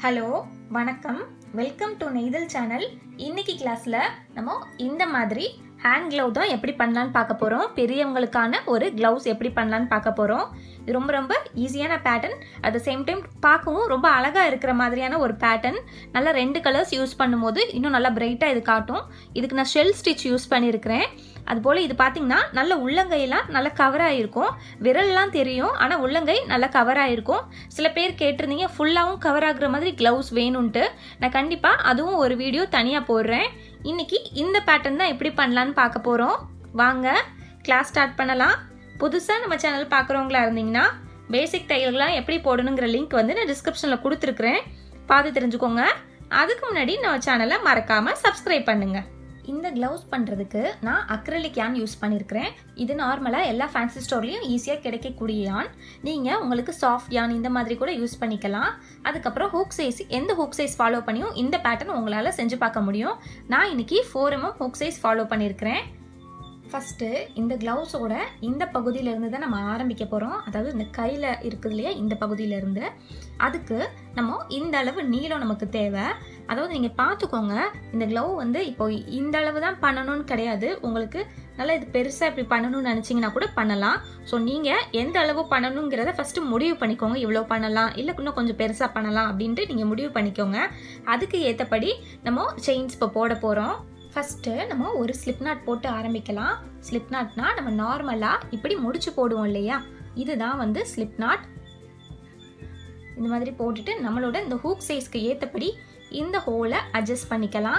hello வணக்கம் welcome to நெய்தல் channel இன்னைக்கு கிளாஸில் நம்ம இந்த மாதிரி ஹேண்ட் க்ளவ் தான் எப்படி பண்ணலான்னு பார்க்க போகிறோம் பெரியவங்களுக்கான ஒரு க்ளவுஸ் எப்படி பண்ணலான்னு பார்க்க போகிறோம் இது ரொம்ப ரொம்ப ஈஸியான pattern at the same time பார்க்கவும் ரொம்ப அழகாக இருக்கிற மாதிரியான ஒரு பேட்டர்ன் நல்லா ரெண்டு கலர்ஸ் யூஸ் பண்ணும்போது இன்னும் நல்லா பிரைட்டாக இது காட்டும் இதுக்கு நான் ஷெல் ஸ்டிச் யூஸ் பண்ணியிருக்கிறேன் அதுபோல் இது பார்த்தீங்கன்னா நல்ல உள்ளங்கையெல்லாம் நல்லா கவர் ஆகிருக்கும் விரல்லாம் தெரியும் ஆனால் உள்ளங்கை நல்லா கவர் ஆகிருக்கும் சில பேர் கேட்டிருந்தீங்க ஃபுல்லாகவும் கவர் ஆகுற மாதிரி க்ளவுஸ் வேணும்ன்ட்டு நான் கண்டிப்பாக அதுவும் ஒரு வீடியோ தனியாக போடுறேன் இன்னைக்கு இந்த பேட்டர்ன் தான் எப்படி பண்ணலான்னு பார்க்க போகிறோம் வாங்க கிளாஸ் ஸ்டார்ட் பண்ணலாம் புதுசாக நம்ம சேனல் பார்க்குறவங்களா இருந்தீங்கன்னா பேசிக் தையல்கள்லாம் எப்படி போடணுங்கிற லிங்க் வந்து நான் டிஸ்கிரிப்ஷனில் கொடுத்துருக்குறேன் பார்த்து தெரிஞ்சுக்கோங்க அதுக்கு முன்னாடி நம்ம சேனலை மறக்காமல் சப்ஸ்கிரைப் பண்ணுங்கள் இந்த க்ளவுஸ் பண்ணுறதுக்கு நான் அக்ரலிக் யான் யூஸ் பண்ணியிருக்கிறேன் இது நார்மலாக எல்லா ஃபேன்சி ஸ்டோர்லேயும் ஈஸியாக கிடைக்கக்கூடிய யான் நீங்கள் உங்களுக்கு சாஃப்ட் யான் இந்த மாதிரி கூட யூஸ் பண்ணிக்கலாம் அதுக்கப்புறம் ஹூக் சைஸ் எந்த ஹூக் சைஸ் ஃபாலோ பண்ணியும் இந்த பேட்டர்ன் உங்களால் செஞ்சு பார்க்க முடியும் நான் இன்னைக்கு four MM hook size follow பண்ணியிருக்கிறேன் ஃபஸ்ட்டு இந்த க்ளவுஸோட இந்த பகுதியிலேருந்து தான் நம்ம ஆரம்பிக்க போகிறோம் அதாவது இந்த கையில் இருக்குது இல்லையா இந்த பகுதியிலேருந்து அதுக்கு நம்ம இந்த அளவு நீளம் நமக்கு தேவை அதாவது நீங்கள் பார்த்துக்கோங்க இந்த க்ளவ் வந்து இப்போ இந்த அளவு தான் பண்ணணும்னு கிடையாது உங்களுக்கு நல்லா இது பெருசாக இப்படி பண்ணணும்னு நினச்சிங்கன்னா கூட பண்ணலாம் ஸோ நீங்கள் எந்த அளவு பண்ணணுங்கிறத ஃபஸ்ட்டு முடிவு பண்ணிக்கோங்க இவ்வளோ பண்ணலாம் இல்லை இன்னும் கொஞ்சம் பெருசாக பண்ணலாம் அப்படின்ட்டு நீங்கள் முடிவு பண்ணிக்கோங்க அதுக்கு ஏற்றபடி நம்ம செயின்ஸ் இப்போ போட போகிறோம் ஃபஸ்ட்டு நம்ம ஒரு ஸ்லிப் நாட் போட்டு ஆரம்பிக்கலாம் ஸ்லிப் நாட்னா நம்ம நார்மலாக இப்படி முடிச்சு போடுவோம் இல்லையா இதுதான் வந்து ஸ்லிப் நாட் இந்த மாதிரி போட்டுட்டு நம்மளோட இந்த ஹூக் சைஸ்க்கு ஏற்றபடி இந்த ஹோலை அட்ஜஸ்ட் பண்ணிக்கலாம்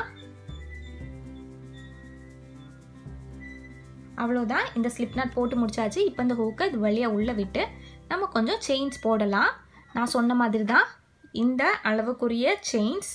அவ்வளோதான் இந்த ஸ்லிப் நாட் போட்டு முடிச்சாச்சு இப்போ இந்த ஹூக்கை இது வழியாக உள்ளே விட்டு நம்ம கொஞ்சம் செயின்ஸ் போடலாம் நான் சொன்ன மாதிரி தான் இந்த அளவுக்குரிய செயின்ஸ்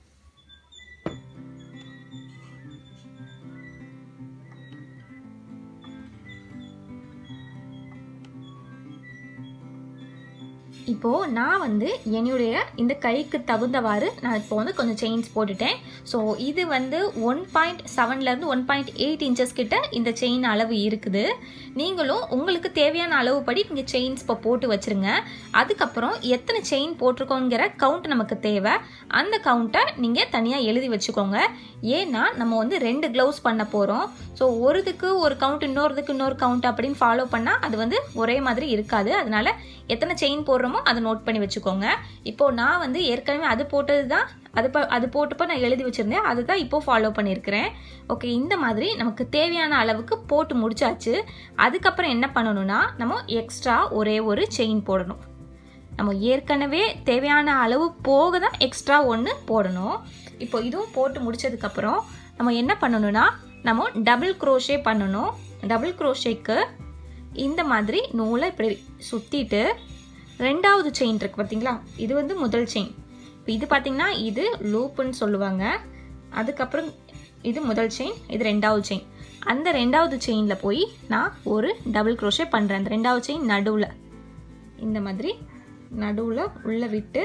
இப்போது நான் வந்து என்னுடைய இந்த கைக்கு தகுந்தவாறு நான் இப்போ வந்து கொஞ்சம் செயின்ஸ் போட்டுட்டேன் ஸோ இது வந்து ஒன் பாயிண்ட் செவன்லேருந்து ஒன் பாயிண்ட் எயிட் இன்ச்சஸ் கிட்ட இந்த செயின் அளவு இருக்குது நீங்களும் உங்களுக்கு தேவையான அளவுப்படி நீங்கள் செயின்ஸ் இப்போ போட்டு வச்சுருங்க அதுக்கப்புறம் எத்தனை செயின் போட்டிருக்கோங்கிற கவுண்ட் நமக்கு தேவை அந்த கவுண்ட்டை நீங்கள் தனியாக எழுதி வச்சுக்கோங்க ஏன்னா நம்ம வந்து ரெண்டு க்ளவுஸ் பண்ண போகிறோம் ஸோ ஒருதுக்கு ஒரு கவுண்ட் இன்னொருதுக்கு இன்னொரு கவுண்ட் அப்படின்னு ஃபாலோ பண்ணால் அது வந்து ஒரே மாதிரி இருக்காது அதனால எத்தனை செயின் போடுறோமோ அதை நோட் பண்ணி வச்சுக்கோங்க இப்போது நான் வந்து ஏற்கனவே அது போட்டது தான் அது ப அது போட்டப்போ நான் எழுதி வச்சுருந்தேன் அதை தான் இப்போது ஃபாலோ பண்ணியிருக்கிறேன் ஓகே இந்த மாதிரி நமக்கு தேவையான அளவுக்கு போட்டு முடிச்சாச்சு அதுக்கப்புறம் என்ன பண்ணணும்னா நம்ம எக்ஸ்ட்ரா ஒரே ஒரு செயின் போடணும் நம்ம ஏற்கனவே தேவையான அளவு போக தான் எக்ஸ்ட்ரா ஒன்று போடணும் இப்போ இதுவும் போட்டு முடிச்சதுக்கப்புறம் நம்ம என்ன பண்ணணும்னா நம்ம டபுள் க்ரோஷே பண்ணணும் டபுள் க்ரோஷேக்கு இந்த மாதிரி நூலை இப்படி சுற்றிட்டு ரெண்டாவது செயின் இருக்குது பார்த்தீங்களா இது வந்து முதல் செயின் இப்போ இது பார்த்திங்கன்னா இது லூப்புன்னு சொல்லுவாங்க அதுக்கப்புறம் இது முதல் செயின் இது ரெண்டாவது செயின் அந்த ரெண்டாவது செயினில் போய் நான் ஒரு டபுள் க்ரோஷே பண்ணுறேன் அந்த ரெண்டாவது செயின் நடுவில் இந்த மாதிரி நடுவில் உள்ளே விட்டு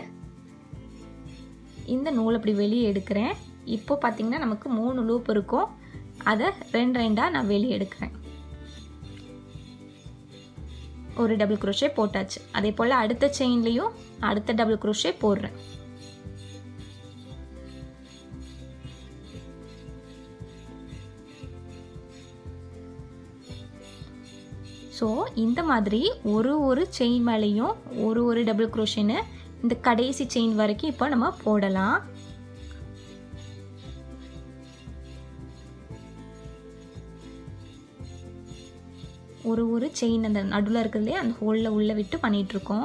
இந்த நூல் அப்படி வெளியே எடுக்கிறேன் இப்போ பார்த்திங்கன்னா நமக்கு மூணு லூப் இருக்கும் அதை ரெண்டு ரெண்டாக நான் வெளியே எடுக்கிறேன் ஒரு டபுள் குரோஷே போட்டாச்சு அதே போல் அடுத்த செயின்லேயும் அடுத்த டபுள் குரோஷே போடுறேன் ஸோ இந்த மாதிரி ஒரு ஒரு செயின் மேலேயும் ஒரு ஒரு டபுள் குரோஷன்னு இந்த கடைசி செயின் வரைக்கும் இப்போ நம்ம போடலாம் ஒரு ஒரு செயின் அந்த நடுவில் இருக்கிறதுலே அந்த ஹோலில் உள்ளே விட்டு பண்ணிகிட்ருக்கோம்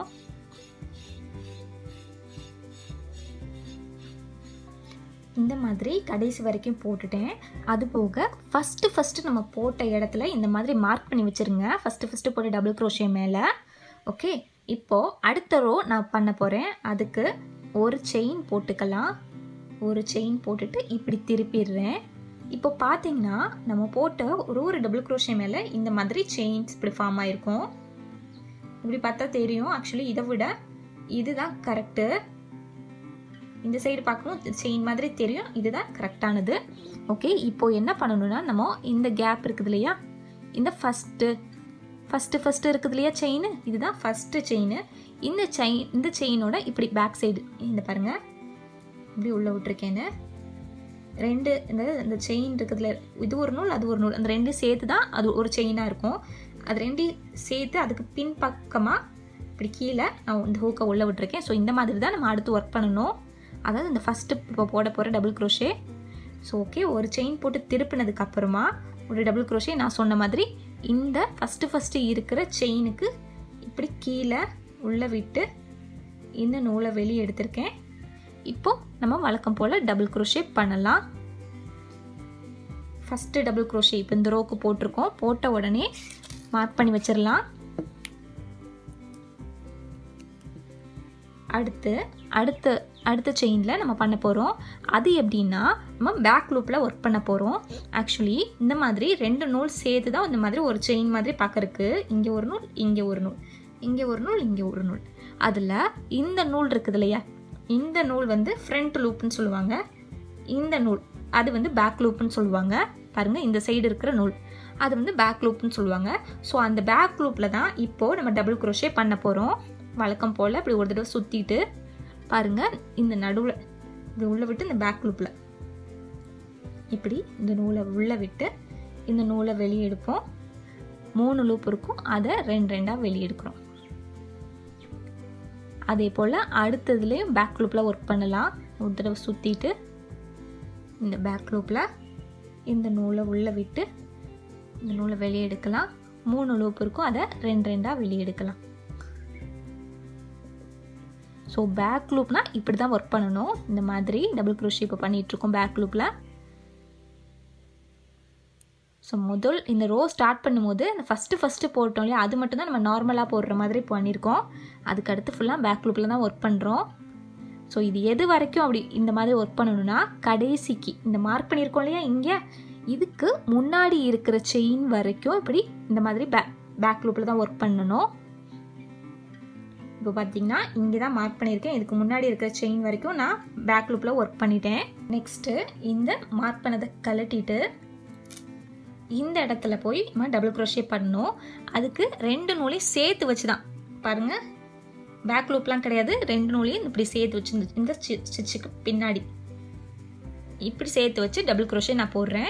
இந்த மாதிரி கடைசி வரைக்கும் போட்டுட்டேன் அது போக ஃபஸ்ட்டு ஃபஸ்ட்டு நம்ம போட்ட இடத்துல இந்த மாதிரி மார்க் பண்ணி வச்சுருங்க ஃபஸ்ட்டு ஃபஸ்ட்டு போட்ட டபுள் க்ரோஷே மேலே ஓகே இப்போது அடுத்த ரோ நான் பண்ண போகிறேன் அதுக்கு ஒரு செயின் போட்டுக்கலாம் ஒரு செயின் போட்டுட்டு இப்படி திருப்பிடுறேன் இப்போ பார்த்தீங்கன்னா நம்ம போட்ட ஒரு ஒரு டபுள் க்ரோஷே மேலே இந்த மாதிரி செயின்ஸ் இப்படி ஃபார்ம் ஆகிருக்கும் இப்படி பார்த்தா தெரியும் ஆக்சுவலி இதை விட இதுதான் கரெக்டு இந்த சைடு பார்க்கவும் செயின் மாதிரி தெரியும் இதுதான் கரெக்டானது ஓகே இப்போ என்ன பண்ணணும்னா நம்ம இந்த கேப் இருக்குது இல்லையா இந்த ஃபஸ்ட்டு ஃபஸ்ட்டு ஃபஸ்ட்டு இருக்குது இல்லையா செயின் இதுதான் ஃபஸ்ட்டு செயின் இந்த செயின் இந்த செயினோட இப்படி பேக் சைடு இந்த பாருங்கள் இப்படி உள்ளே விட்டுருக்கேன்னு ரெண்டு இந்த இந்த செயின் இருக்கிறதுல இது ஒரு நூல் அது ஒரு நூல் அந்த ரெண்டும் சேர்த்து தான் அது ஒரு செயினாக இருக்கும் அது ரெண்டையும் சேர்த்து அதுக்கு பின் பக்கமாக இப்படி கீழே நான் இந்த ஹூக்கை உள்ளே விட்டுருக்கேன் ஸோ இந்த மாதிரி தான் நம்ம அடுத்து ஒர்க் பண்ணணும் அதாவது இந்த ஃபஸ்ட்டு இப்போ போட போகிற டபுள் க்ரோஷே ஸோ ஓகே ஒரு செயின் போட்டு திருப்பினதுக்கு அப்புறமா ஒரு டபுள் க்ரோஷே நான் சொன்ன மாதிரி இந்த ஃபஸ்ட்டு ஃபஸ்ட்டு இருக்கிற செயினுக்கு இப்படி கீழே உள்ளே விட்டு இந்த நூலை வெளியே எடுத்திருக்கேன் இப்போ நம்ம வழக்கம் போல் டபுள் க்ரோஷே பண்ணலாம் ஃபஸ்ட்டு டபுள் க்ரோஷே இப்போ இந்த ரோக்கு போட்டிருக்கோம் போட்ட உடனே மார்க் பண்ணி வச்சிடலாம் அடுத்து அடுத்த அடுத்த செயினில் நம்ம பண்ண போகிறோம் அது எப்படின்னா நம்ம பேக் லூப்பில் ஒர்க் பண்ண போகிறோம் ஆக்சுவலி இந்த மாதிரி ரெண்டு நூல் சேர்த்து தான் இந்த மாதிரி ஒரு செயின் மாதிரி பார்க்கறக்கு இங்கே ஒரு நூல் இங்கே ஒரு நூல் இங்கே ஒரு நூல் இங்கே ஒரு நூல் அதில் இந்த நூல் இருக்குது இல்லையா இந்த நூல் வந்து ஃப்ரண்ட் லூப்னு சொல்லுவாங்க இந்த நூல் அது வந்து பேக் லூப்னு சொல்லுவாங்க பாருங்கள் இந்த சைடு இருக்கிற நூல் அது வந்து பேக் லூப்னு சொல்லுவாங்க ஸோ அந்த பேக் லூப்பில் தான் இப்போது நம்ம டபுள் குரோஷே பண்ண போகிறோம் வழக்கம் போல் இப்படி ஒரு தடவை சுற்றிட்டு பாருங்கள் இந்த நடுவில் இது உள்ளே விட்டு இந்த பேக் லூப்பில் இப்படி இந்த நூலை உள்ளே விட்டு இந்த நூலை வெளியே எடுப்போம் மூணு லூப் இருக்கும் அதை ரெண்டு ரெண்டாக வெளியே எடுக்கிறோம் அதே போல் அடுத்ததுலேயும் பேக் லூப்பில் ஒர்க் பண்ணலாம் ஒரு தடவை சுற்றிட்டு இந்த பேக் லூப்பில் இந்த நூலை உள்ளே விட்டு இந்த நூலை வெளியே எடுக்கலாம் மூணு லூப் இருக்கும் அதை ரெண்டு ரெண்டாக வெளியே எடுக்கலாம் ஸோ பேக் லூப்னால் இப்படி தான் ஒர்க் பண்ணணும் இந்த மாதிரி டபுள் க்ரோஷி இப்போ பண்ணிகிட்ருக்கோம் பேக் லூப்பில் ஸோ முதல் இந்த ரோ ஸ்டார்ட் பண்ணும்போது இந்த ஃபஸ்ட்டு ஃபஸ்ட்டு போட்டோம் இல்லையா அது மட்டும் தான் நம்ம நார்மலாக போடுற மாதிரி பண்ணியிருக்கோம் அதுக்கு அடுத்து ஃபுல்லாக பேக் லூப்பில் தான் ஒர்க் பண்ணுறோம் ஸோ இது எது வரைக்கும் அப்படி இந்த மாதிரி ஒர்க் பண்ணணும்னா கடைசிக்கு இந்த மார்க் பண்ணியிருக்கோம் இல்லையா இங்கே இதுக்கு முன்னாடி இருக்கிற செயின் வரைக்கும் இப்படி இந்த மாதிரி பே பேக் லூப்பில் தான் ஒர்க் பண்ணணும் இப்போ பார்த்தீங்கன்னா இங்கே தான் மார்க் பண்ணியிருக்கேன் இதுக்கு முன்னாடி இருக்கிற செயின் வரைக்கும் நான் பேக் லூப்பில் ஒர்க் பண்ணிட்டேன் நெக்ஸ்ட்டு இந்த மார்க் பண்ணதை கழட்டிட்டு இந்த இடத்துல போய் நம்ம டபுள் க்ரோஷே பண்ணணும் அதுக்கு ரெண்டு நூலையும் சேர்த்து வச்சு தான் பாருங்கள் பேக் லூப்லாம் கிடையாது ரெண்டு நூலையும் இப்படி சேர்த்து வச்சு இந்த- இந்த ஸ்டிச்சுக்கு பின்னாடி இப்படி சேர்த்து வச்சு டபுள் க்ரோஷே நான் போடுறேன்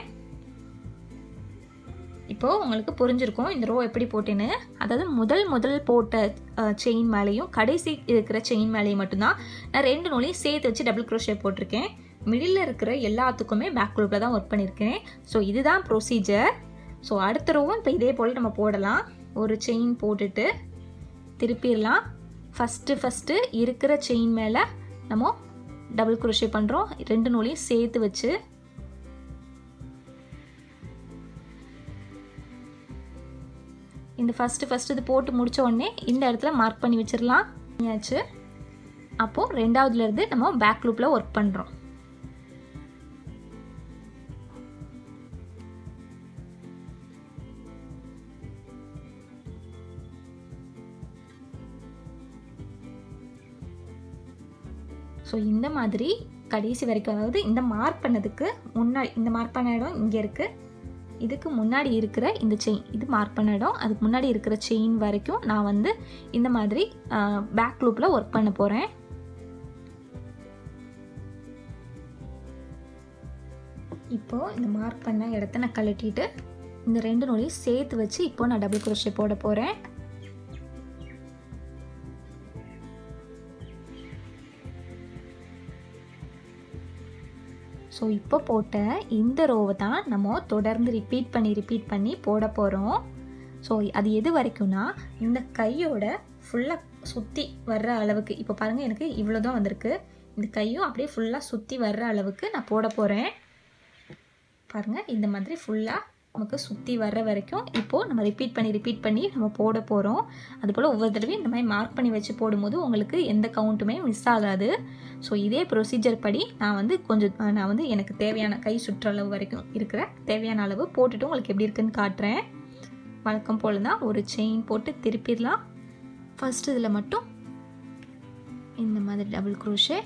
இப்போது உங்களுக்கு புரிஞ்சிருக்கும் இந்த ரோ எப்படி போட்டேன்னு அதாவது முதல் முதல் போட்ட செயின் மேலேயும் கடைசி இருக்கிற செயின் மேலேயும் மட்டும்தான் நான் ரெண்டு நூலையும் சேர்த்து வச்சு டபுள் க்ரோஷே போட்டிருக்கேன் மிடில் இருக்கிற எல்லாத்துக்குமே பேக் லூப்பில் தான் ஒர்க் பண்ணியிருக்கேன் ஸோ இதுதான் ப்ரொசீஜர் ஸோ அடுத்த ரோவும் இப்போ இதே போல் நம்ம போடலாம் ஒரு செயின் போட்டுட்டு திருப்பிடலாம் ஃபஸ்ட்டு ஃபஸ்ட்டு இருக்கிற செயின் மேலே நம்ம டபுள் குரோஷே பண்ணுறோம் ரெண்டு நூலையும் சேர்த்து வச்சு இந்த ஃபஸ்ட்டு ஃபஸ்ட்டு இது போட்டு முடிச்ச உடனே இந்த இடத்துல மார்க் பண்ணி வச்சிடலாம் பண்ணியாச்சு அப்போது ரெண்டாவதுலேருந்து நம்ம பேக் லூப்பில் ஒர்க் பண்ணுறோம் ஸோ இந்த மாதிரி கடைசி வரைக்கும் அதாவது இந்த மார்க் பண்ணதுக்கு முன்னாடி இந்த மார்க் பண்ண இடம் இங்கே இருக்குது இதுக்கு முன்னாடி இருக்கிற இந்த செயின் இது மார்க் பண்ண இடம் அதுக்கு முன்னாடி இருக்கிற செயின் வரைக்கும் நான் வந்து இந்த மாதிரி பேக் லூப்பில் ஒர்க் பண்ண போகிறேன் இப்போது இந்த மார்க் பண்ண இடத்த நான் கழட்டிட்டு இந்த ரெண்டு நூலையும் சேர்த்து வச்சு இப்போ நான் டபுள் குரோஷே போட போகிறேன் ஸோ இப்போ போட்ட இந்த ரோவை தான் நம்ம தொடர்ந்து ரிப்பீட் பண்ணி ரிப்பீட் பண்ணி போட போகிறோம் ஸோ அது எது வரைக்கும்னா இந்த கையோட ஃபுல்லாக சுற்றி வர்ற அளவுக்கு இப்போ பாருங்கள் எனக்கு இவ்வளோ தான் வந்திருக்கு இந்த கையும் அப்படியே ஃபுல்லாக சுற்றி வர்ற அளவுக்கு நான் போட போகிறேன் பாருங்கள் இந்த மாதிரி ஃபுல்லாக நமக்கு சுற்றி வர்ற வரைக்கும் இப்போது நம்ம ரிப்பீட் பண்ணி ரிப்பீட் பண்ணி நம்ம போட போகிறோம் அதுபோல் ஒவ்வொரு தடவையும் இந்த மாதிரி மார்க் பண்ணி வச்சு போடும்போது உங்களுக்கு எந்த கவுண்ட்டுமே மிஸ் ஆகாது ஸோ இதே ப்ரொசீஜர் படி நான் வந்து கொஞ்சம் அஹ், நான் வந்து எனக்கு தேவையான கை சுற்றளவு வரைக்கும் இருக்கிற தேவையான அளவு போட்டுட்டு உங்களுக்கு எப்படி இருக்குன்னு காட்டுறேன் வழக்கம் போல் தான் ஒரு செயின் போட்டு திருப்பிடலாம் ஃபஸ்ட்டு இதில் மட்டும் இந்த மாதிரி டபுள் க்ரூஷே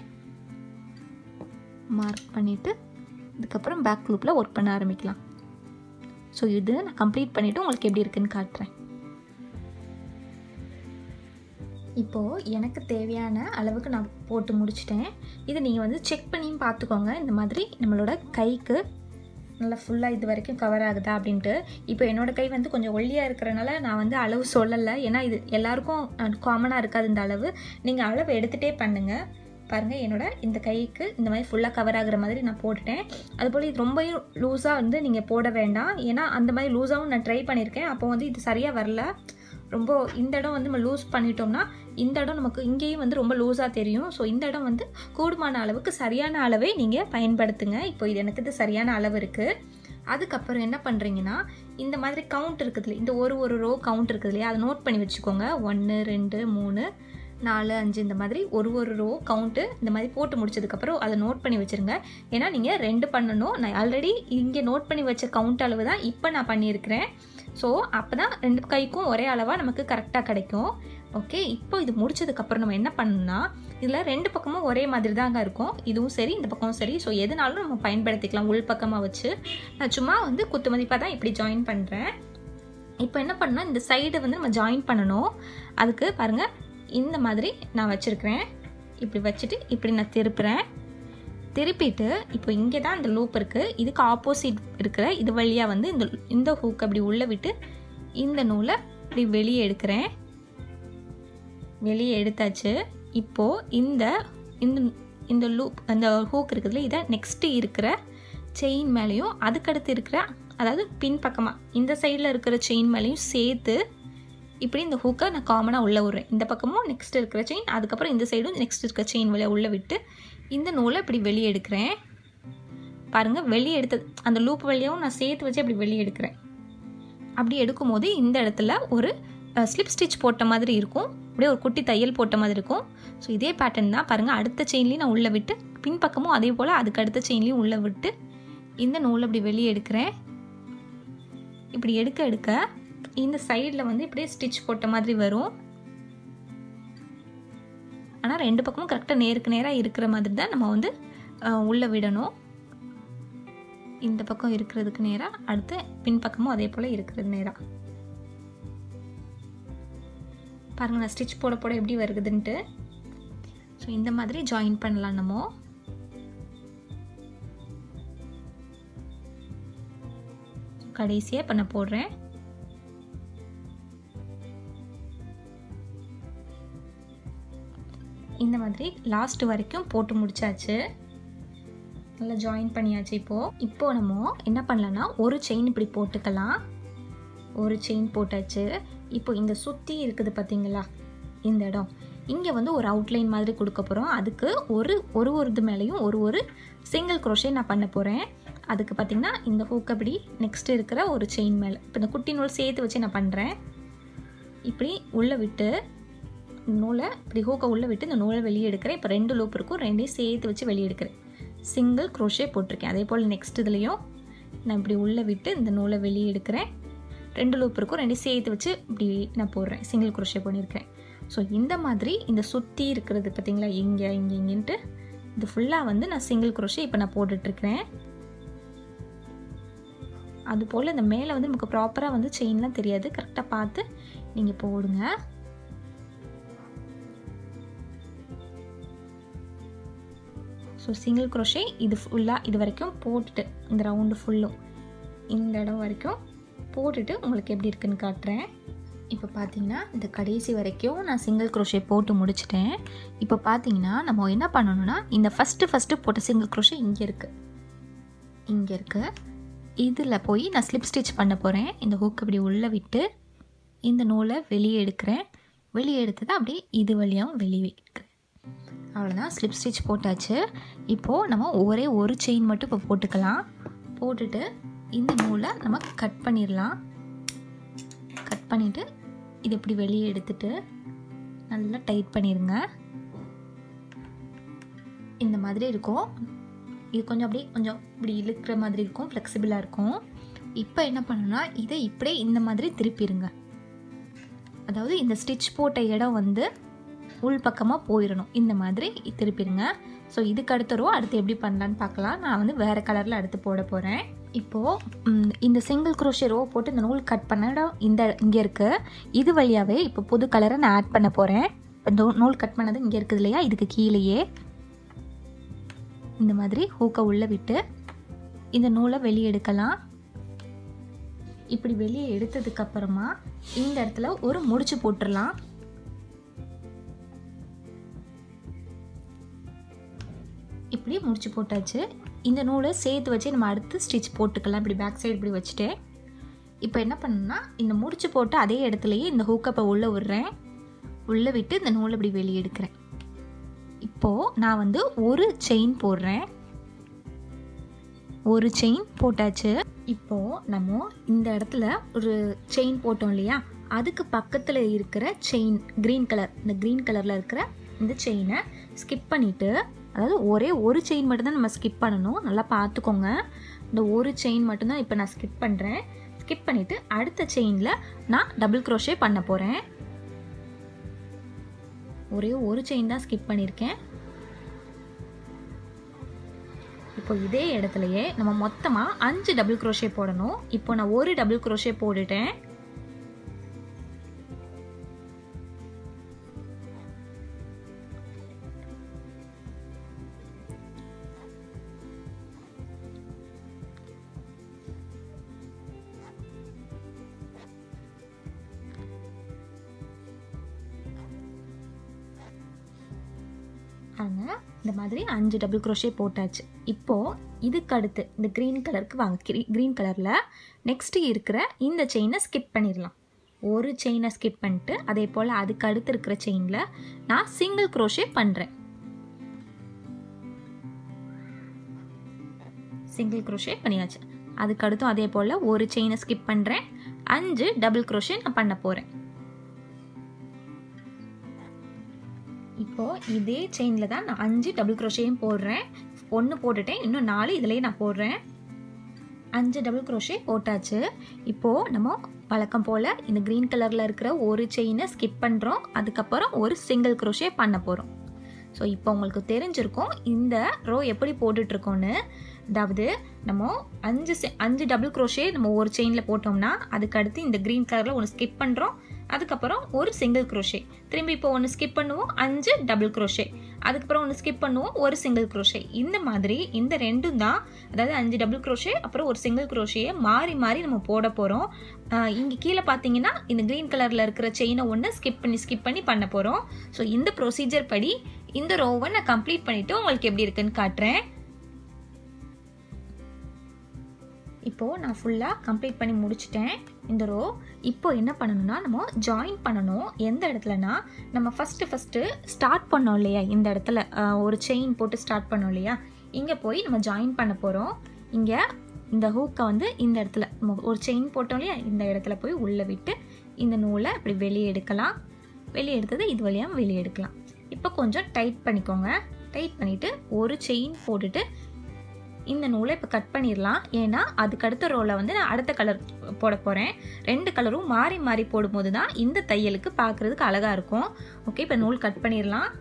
மார்க் பண்ணிவிட்டு இதுக்கப்புறம் பேக் லூப்பில் ஒர்க் பண்ண ஆரம்பிக்கலாம் ஸோ இது நான் கம்ப்ளீட் பண்ணிவிட்டு உங்களுக்கு எப்படி இருக்குன்னு காட்டுறேன் இப்போது எனக்கு தேவையான அளவுக்கு நான் போட்டு முடிச்சிட்டேன் இதை நீங்கள் வந்து செக் பண்ணியும் பார்த்துக்கோங்க இந்த மாதிரி நம்மளோட கைக்கு நல்லா ஃபுல்லாக இது வரைக்கும் கவர் ஆகுதா அப்படின்ட்டு இப்போ என்னோடய கை வந்து கொஞ்சம் ஒல்லியாக இருக்கிறனால நான் வந்து அளவு சொல்லலை ஏன்னா இது எல்லாருக்கும் காமனாக இருக்காது இந்த அளவு நீங்கள் அளவு எடுத்துகிட்டே பண்ணுங்கள் பாருங்கள் என்னோட இந்த கைக்கு இந்த மாதிரி ஃபுல்லாக கவர் ஆகுற மாதிரி நான் போட்டுட்டேன் அதுபோல் இது ரொம்பவும் லூஸாக வந்து நீங்கள் போட வேண்டாம் ஏன்னா அந்த மாதிரி லூஸாகவும் நான் ட்ரை பண்ணியிருக்கேன் அப்போ வந்து இது சரியாக வரல ரொம்ப இந்த இடம் வந்து நம்ம லூஸ் பண்ணிட்டோம்னா இந்த இடம் நமக்கு இங்கேயும் வந்து ரொம்ப லூஸாக தெரியும் ஸோ இந்த இடம் வந்து கூடுமான அளவுக்கு சரியான அளவை நீங்கள் பயன்படுத்துங்க இப்போ இது எனக்கு இது சரியான அளவு இருக்குது அதுக்கப்புறம் என்ன பண்ணுறீங்கன்னா இந்த மாதிரி கவுண்ட் இருக்குது இந்த ஒரு ஒரு ரோ கவுண்ட் இருக்குது இல்லையா அதை நோட் பண்ணி வச்சுக்கோங்க ஒன்று ரெண்டு மூணு நாலு அஞ்சு இந்த மாதிரி ஒரு ஒரு ரோ கவுண்ட்டு இந்த மாதிரி போட்டு முடிச்சதுக்கப்புறம் அதை நோட் பண்ணி வச்சுருங்க ஏன்னா நீங்கள் ரெண்டு பண்ணணும் நான் ஆல்ரெடி இங்கே நோட் பண்ணி வச்ச கவுண்ட் அளவு தான் இப்போ நான் பண்ணியிருக்கிறேன் ஸோ அப்போ தான் ரெண்டு கைக்கும் ஒரே அளவாக நமக்கு கரெக்டாக கிடைக்கும் ஓகே இப்போ இது முடிச்சதுக்கப்புறம் நம்ம என்ன பண்ணணும்னா இதில் ரெண்டு பக்கமும் ஒரே மாதிரி தாங்க இருக்கும் இதுவும் சரி இந்த பக்கமும் சரி ஸோ எதுனாலும் நம்ம பயன்படுத்திக்கலாம் உள் பக்கமாக வச்சு நான் சும்மா வந்து குத்து மதிப்பாக தான் இப்படி ஜாயின் பண்ணுறேன் இப்போ என்ன பண்ணால் இந்த சைடு வந்து நம்ம ஜாயின் பண்ணணும் அதுக்கு பாருங்கள் இந்த மாதிரி நான் வச்சுருக்கிறேன் இப்படி வச்சுட்டு இப்படி நான் திருப்புறேன் திருப்பிட்டு இப்போ இங்கே தான் இந்த லூப் இருக்குது இதுக்கு ஆப்போசிட் இருக்கிற இது வழியாக வந்து இந்த இந்த ஹூக் அப்படி உள்ளே விட்டு இந்த நூலை இப்படி வெளியே எடுக்கிறேன் வெளியே எடுத்தாச்சு இப்போது இந்த இந்த இந்த லூப் அந்த ஹூக் இருக்குதுல இதை நெக்ஸ்ட்டு இருக்கிற செயின் மேலேயும் அதுக்கடுத்து இருக்கிற அதாவது பின்பக்கமாக இந்த சைடில் இருக்கிற செயின் மேலேயும் சேர்த்து இப்படி இந்த ஹூக்கை நான் காமனாக உள்ளே விட்றேன் இந்த பக்கமும் நெக்ஸ்ட் இருக்கிற செயின் அதுக்கப்புறம் இந்த சைடும் நெக்ஸ்ட் இருக்கிற செயின் வழியாக உள்ளே விட்டு இந்த நூலை இப்படி வெளியே எடுக்கிறேன் பாருங்கள் வெளியே எடுத்தது அந்த லூப் வழியாகவும் நான் சேர்த்து வச்சு அப்படி வெளியே எடுக்கிறேன் அப்படி எடுக்கும்போது இந்த இடத்துல ஒரு ஸ்லிப் ஸ்டிச் போட்ட மாதிரி இருக்கும் அப்படியே ஒரு குட்டி தையல் போட்ட மாதிரி இருக்கும் ஸோ இதே பேட்டர்ன் தான் பாருங்கள் அடுத்த செயின்லேயும் நான் உள்ளே விட்டு பின்பக்கமும் அதே போல் அதுக்கு அடுத்த செயின்லேயும் உள்ளே விட்டு இந்த நூலை இப்படி வெளியே எடுக்கிறேன் இப்படி எடுக்க எடுக்க இந்த சைடில் வந்து இப்படியே ஸ்டிச் போட்ட மாதிரி வரும் ஆனால் ரெண்டு பக்கமும் கரெக்டாக நேருக்கு நேராக இருக்கிற மாதிரி தான் நம்ம வந்து உள்ளே விடணும் இந்த பக்கம் இருக்கிறதுக்கு நேராக அடுத்து பின்பக்கமும் அதே போல் இருக்கிறது நேராக பாருங்கள் நான் ஸ்டிச் போட போட எப்படி வருகுதுன்ட்டு ஸோ இந்த மாதிரி ஜாயின் பண்ணலாம் நம்ம கடைசியாக இப்போ நான் போடுறேன் இந்த மாதிரி லாஸ்ட் வரைக்கும் போட்டு முடிச்சாச்சு நல்லா ஜாயின் பண்ணியாச்சு இப்போது இப்போது நம்ம என்ன பண்ணலான்னா ஒரு செயின் இப்படி போட்டுக்கலாம் ஒரு செயின் போட்டாச்சு இப்போ இந்த சுற்றி இருக்குது பார்த்தீங்களா இந்த இடம் இங்கே வந்து ஒரு அவுட்லைன் மாதிரி கொடுக்க போகிறோம் அதுக்கு ஒரு ஒரு ஒரு இது மேலேயும் ஒரு ஒரு சிங்கிள் குரோஷே நான் பண்ண போகிறேன் அதுக்கு பார்த்திங்கன்னா இந்த ஹூக்கப்படி நெக்ஸ்ட் இருக்கிற ஒரு செயின் மேலே இப்போ இந்த குட்டி நூல் சேர்த்து வச்சு நான் பண்ணுறேன் இப்படி உள்ளே விட்டு நூலை இப்படி ஹூக்கை உள்ளே விட்டு இந்த நூலை வெளியே எடுக்கிறேன் இப்போ ரெண்டு லூப் இருக்கும் ரெண்டையும் சேர்த்து வச்சு வெளியே எடுக்கிறேன் சிங்கிள் குரோஷே போட்டிருக்கேன் அதே போல் நெக்ஸ்ட் இதுலேயும் நான் இப்படி உள்ளே விட்டு இந்த நூலை வெளியே எடுக்கிறேன் ரெண்டு லூப் இருக்கும் ரெண்டையும் சேர்த்து வச்சு இப்படி நான் போடுறேன் சிங்கிள் குரோஷே பண்ணியிருக்கேன் ஸோ இந்த மாதிரி இந்த சுற்றி இருக்கிறது பார்த்திங்களா இங்கே இங்கே இங்கேன்ட்டு இது ஃபுல்லாக வந்து நான் சிங்கிள் குரோஷே இப்போ நான் போட்டுட்ருக்கிறேன் அதுபோல் இந்த மேலே வந்து நமக்கு ப்ராப்பராக வந்து செயின்லாம் தெரியாது கரெக்டாக பார்த்து நீங்கள் போடுங்க ஸோ சிங்கிள் குரோஷே இது ஃபுல்லாக இது வரைக்கும் போட்டுட்டு இந்த ரவுண்டு ஃபுல்லும் இந்த இடம் வரைக்கும் போட்டுட்டு உங்களுக்கு எப்படி இருக்குன்னு காட்டுறேன் இப்போ பார்த்தீங்கன்னா இந்த கடைசி வரைக்கும் நான் சிங்கிள் குரோஷே போட்டு முடிச்சிட்டேன் இப்போ பார்த்தீங்கன்னா நம்ம என்ன பண்ணணும்னா இந்த ஃபஸ்ட்டு ஃபஸ்ட்டு போட்ட சிங்கிள் குரோஷே இங்கே இருக்குது இங்கே இருக்குது இதில் போய் நான் ஸ்லிப் ஸ்டிச் பண்ண போகிறேன் இந்த ஹூக் அப்படி உள்ளே விட்டு இந்த நூலை வெளியே எடுக்கிறேன் வெளியே எடுத்ததை அப்படியே இது வழியாகவும் வெளியே வைக்கிறேன் அவ்வளோதான் ஸ்லிப் ஸ்டிச் போட்டாச்சு இப்போது நம்ம ஒரே ஒரு செயின் மட்டும் இப்போ போட்டுக்கலாம் போட்டுட்டு இந்த நூலை நம்ம கட் பண்ணிடலாம் கட் பண்ணிவிட்டு இது இப்படி வெளியே எடுத்துட்டு நல்லா டைட் பண்ணிடுங்க இந்த மாதிரி இருக்கும் இது கொஞ்சம் அப்படியே கொஞ்சம் இப்படி இழுக்கிற மாதிரி இருக்கும் ஃப்ளெக்சிபிளாக இருக்கும் இப்போ என்ன பண்ணணும்னா இதை இப்படியே இந்த மாதிரி திருப்பிடுங்க அதாவது இந்த ஸ்டிச் போட்ட இடம் வந்து உள் பக்கமாக போயிடணும் இந்த மாதிரி திருப்பிடுங்க ஸோ இதுக்கு அடுத்த ரோ அடுத்து எப்படி பண்ணலான்னு பார்க்கலாம் நான் வந்து வேறு கலரில் அடுத்து போட போகிறேன் இப்போது இந்த சிங்கிள் குரோஷே ரோ போட்டு இந்த நூல் கட் பண்ண இடம் இந்த இங்கே இருக்குது இது வழியாகவே இப்போ புது கலரை நான் ஆட் பண்ண போகிறேன் இப்போ இந்த நூல் கட் பண்ணது இங்கே இருக்குது இல்லையா இதுக்கு கீழேயே இந்த மாதிரி ஹூக்கை உள்ளே விட்டு இந்த நூலை வெளியே எடுக்கலாம் இப்படி வெளியே எடுத்ததுக்கு அப்புறமா இந்த இடத்துல ஒரு முடிச்சு போட்டுடலாம் இப்படி முடிச்சு போட்டாச்சு இந்த நூலை சேர்த்து வச்சு நம்ம அடுத்து ஸ்டிச் போட்டுக்கலாம் இப்படி பேக் சைடு இப்படி வச்சுட்டு இப்போ என்ன பண்ணணும்னா இந்த முடிச்சு போட்டு அதே இடத்துலையே இந்த ஹூக்கப்பை உள்ளே விடுறேன் உள்ளே விட்டு இந்த நூலை இப்படி வெளியே எடுக்கிறேன் இப்போது நான் வந்து ஒரு செயின் போடுறேன் ஒரு செயின் போட்டாச்சு இப்போது நம்ம இந்த இடத்துல ஒரு செயின் போட்டோம் இல்லையா அதுக்கு பக்கத்தில் இருக்கிற செயின் க்ரீன் கலர் இந்த க்ரீன் கலரில் இருக்கிற இந்த செயினை ஸ்கிப் பண்ணிவிட்டு அதாவது ஒரே ஒரு செயின் மட்டும்தான் நம்ம ஸ்கிப் பண்ணணும் நல்லா பார்த்துக்கோங்க இந்த ஒரு செயின் மட்டும்தான் இப்போ நான் ஸ்கிப் பண்ணுறேன் ஸ்கிப் பண்ணிவிட்டு அடுத்த செயினில் நான் டபுள் க்ரோஷே பண்ண போகிறேன் ஒரே ஒரு செயின் தான் ஸ்கிப் பண்ணியிருக்கேன் இப்போ இதே இடத்துலையே நம்ம மொத்தமாக அஞ்சு டபுள் க்ரோஷே போடணும் இப்போ நான் ஒரு டபுள் க்ரோஷே போட்டுட்டேன் ஆனால் இந்த மாதிரி அஞ்சு டபுள் க்ரோஷே போட்டாச்சு இப்போது இதுக்கு அடுத்து இந்த க்ரீன் கலருக்கு வாங்க க்ரீன் கலரில் நெக்ஸ்ட்டு இருக்கிற இந்த செயினை ஸ்கிப் பண்ணிடலாம் ஒரு செயினை ஸ்கிப் பண்ணிட்டு அதே போல் அதுக்கு அடுத்து இருக்கிற செயினில் நான் சிங்கிள் க்ரோஷே பண்ணுறேன் சிங்கிள் க்ரோஷே பண்ணியாச்சு அதுக்கு அடுத்தும் அதே போல் ஒரு செயினை ஸ்கிப் பண்ணுறேன் அஞ்சு டபுள் க்ரோஷே நான் பண்ண போகிறேன் இப்போது இதே செயினில் தான் நான் அஞ்சு டபுள் க்ரோஷேயும் போடுறேன் ஒன்று போட்டுட்டேன் இன்னும் நாலு இதுலேயே நான் போடுறேன் அஞ்சு டபுள் க்ரோஷே போட்டாச்சு இப்போது நம்ம வழக்கம் போல் இந்த க்ரீன் கலரில் இருக்கிற ஒரு செயினை ஸ்கிப் பண்ணுறோம் அதுக்கப்புறம் ஒரு சிங்கிள் க்ரோஷே பண்ண போகிறோம் ஸோ இப்போ உங்களுக்கு தெரிஞ்சிருக்கும் இந்த ரோ எப்படி போட்டுட்ருக்கோன்னு அதாவது நம்ம அஞ்சு செ அஞ்சு டபுள் க்ரோஷே நம்ம ஒரு செயினில் போட்டோம்னா அதுக்கு அடுத்து இந்த க்ரீன் கலரில் ஒன்று ஸ்கிப் பண்ணுறோம் அதுக்கப்புறம் ஒரு சிங்கிள் க்ரோஷே திரும்பி இப்போ ஒன்று ஸ்கிப் பண்ணுவோம் அஞ்சு டபுள் க்ரோஷே அதுக்கப்புறம் ஒன்று ஸ்கிப் பண்ணுவோம் ஒரு சிங்கிள் க்ரோஷே இந்த மாதிரி இந்த ரெண்டும் தான் அதாவது அஞ்சு டபுள் க்ரோஷே அப்புறம் ஒரு சிங்கிள் க்ரோஷேயை மாறி மாறி நம்ம போட போகிறோம் இங்கே கீழே பார்த்தீங்கன்னா இந்த க்ரீன் கலரில் இருக்கிற செயினை ஒன்று ஸ்கிப் பண்ணி ஸ்கிப் பண்ணி பண்ண போகிறோம் ஸோ இந்த ப்ரொசீஜர் படி இந்த ரோவை நான் கம்ப்ளீட் பண்ணிவிட்டு உங்களுக்கு எப்படி இருக்குன்னு காட்டுறேன் இப்போது நான் ஃபுல்லாக கம்ப்ளீட் பண்ணி முடிச்சிட்டேன் இந்த ரோ இப்போ என்ன பண்ணணும்னா நம்ம ஜாயின் பண்ணணும் எந்த இடத்துலனா நம்ம ஃபஸ்ட்டு ஃபஸ்ட்டு ஸ்டார்ட் பண்ணோம் இல்லையா இந்த இடத்துல ஒரு செயின் போட்டு ஸ்டார்ட் பண்ணோம் இல்லையா இங்கே போய் நம்ம ஜாயின் பண்ண போகிறோம் இங்கே இந்த ஹூக்கை வந்து இந்த இடத்துல நம்ம ஒரு செயின் போட்டோம் இல்லையா இந்த இடத்துல போய் உள்ளே விட்டு இந்த நூலை இப்படி வெளியே எடுக்கலாம் வெளியே எடுத்தது இது வழியாக வெளியே எடுக்கலாம் இப்போ கொஞ்சம் டைட் பண்ணிக்கோங்க டைட் பண்ணிவிட்டு ஒரு செயின் போட்டுட்டு இந்த நூலை இப்போ கட் பண்ணிடலாம் ஏன்னா அதுக்கு அடுத்த ரோவில் வந்து நான் அடுத்த கலர் போட போகிறேன் ரெண்டு கலரும் மாறி மாறி போடும்போது தான் இந்த தையலுக்கு பார்க்குறதுக்கு அழகாக இருக்கும் ஓகே இப்போ நூல் கட் பண்ணிடலாம்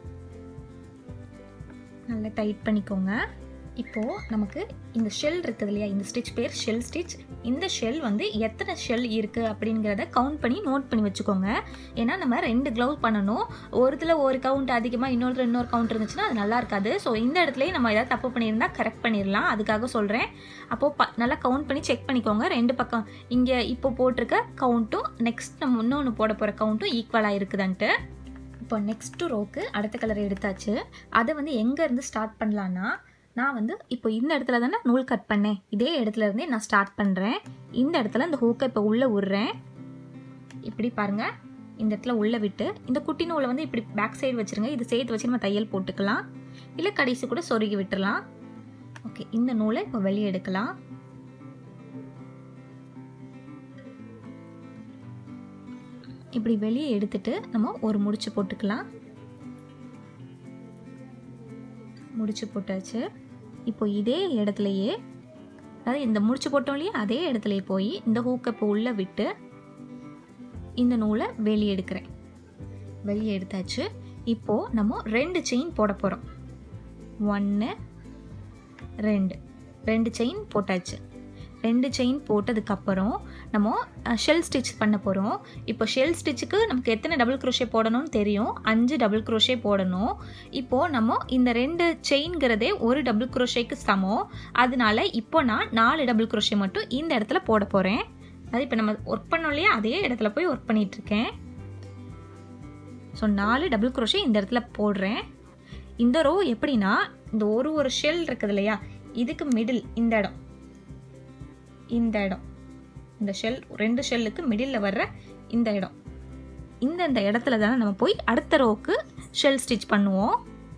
நல்லா டைட் பண்ணிக்கோங்க இப்போது நமக்கு இந்த ஷெல் இருக்குது இல்லையா இந்த ஸ்டிச் பேர் ஷெல் ஸ்டிச் இந்த ஷெல் வந்து எத்தனை ஷெல் இருக்குது அப்படிங்கிறத கவுண்ட் பண்ணி நோட் பண்ணி வச்சுக்கோங்க ஏன்னா நம்ம ரெண்டு க்ளவுஸ் பண்ணணும் ஒருத்தில் ஒரு கவுண்ட் அதிகமாக இன்னொருத்தில் இன்னொரு கவுண்ட் இருந்துச்சுன்னா அது நல்லா இருக்காது ஸோ இந்த இடத்துலையும் நம்ம ஏதாவது தப்பு பண்ணியிருந்தா கரெக்ட் பண்ணிடலாம் அதுக்காக சொல்கிறேன் அப்போது ப நல்லா கவுண்ட் பண்ணி செக் பண்ணிக்கோங்க ரெண்டு பக்கம் இங்கே இப்போ போட்டிருக்க கவுண்ட்டும் நெக்ஸ்ட் நம்ம இன்னொன்று போட போகிற கவுண்ட்டும் ஈக்குவலாக இருக்குதான்ட்டு இப்போ நெக்ஸ்ட்டு ரோக்கு அடுத்த கலரை எடுத்தாச்சு அதை வந்து எங்கேருந்து ஸ்டார்ட் பண்ணலான்னா நான் வந்து இப்போ இந்த இடத்துல தானே நூல் கட் பண்ணேன் இதே இடத்துல இருந்தே நான் ஸ்டார்ட் பண்ணுறேன் இந்த இடத்துல இந்த ஹூக்கை இப்போ உள்ளே விட்றேன் இப்படி பாருங்கள் இந்த இடத்துல உள்ளே விட்டு இந்த குட்டி நூலை வந்து இப்படி பேக் சைடு வச்சுருங்க இது சேர்த்து வச்சு நம்ம தையல் போட்டுக்கலாம் இல்லை கடைசி கூட சொருகி விட்டுறலாம் ஓகே இந்த நூலை இப்போ வெளியே எடுக்கலாம் இப்படி வெளியே எடுத்துட்டு நம்ம ஒரு முடிச்சு போட்டுக்கலாம் முடிச்சு போட்டாச்சு இப்போ இதே இடத்துலையே அதாவது இந்த முடிச்சு போட்டோம் இல்லையா அதே இடத்துலையே போய் இந்த ஹூக்கை இப்போ உள்ளே விட்டு இந்த நூலை வெளியே எடுக்கிறேன் வெளியே எடுத்தாச்சு இப்போது நம்ம ரெண்டு செயின் போட போகிறோம் ஒன்று ரெண்டு ரெண்டு செயின் போட்டாச்சு ரெண்டு செயின் போட்டதுக்கப்புறம் நம்ம ஷெல் ஸ்டிச் பண்ண போகிறோம் இப்போ ஷெல் ஸ்டிச்சுக்கு நமக்கு எத்தனை டபுள் க்ரோஷே போடணும்னு தெரியும் அஞ்சு டபுள் க்ரோஷே போடணும் இப்போது நம்ம இந்த ரெண்டு செயின்கிறதே ஒரு டபுள் க்ரோஷேக்கு சமம் அதனால இப்போ நான் நாலு டபுள் க்ரோஷே மட்டும் இந்த இடத்துல போட போகிறேன் அது இப்போ நம்ம ஒர்க் பண்ணோம் இல்லையா அதே இடத்துல போய் ஒர்க் பண்ணிகிட்ருக்கேன் ஸோ நாலு டபுள் க்ரோஷே இந்த இடத்துல போடுறேன் இந்த ரோ எப்படின்னா இந்த ஒரு ஒரு ஷெல் இருக்குது இல்லையா இதுக்கு மிடில் இந்த இடம் இந்த இடம் இந்த ஷெல் ரெண்டு ஷெல்லுக்கு மிடில் வர்ற இந்த இடம் இந்த இந்த இடத்துல தானே நம்ம போய் அடுத்த ரோவுக்கு ஷெல் ஸ்டிச் பண்ணுவோம்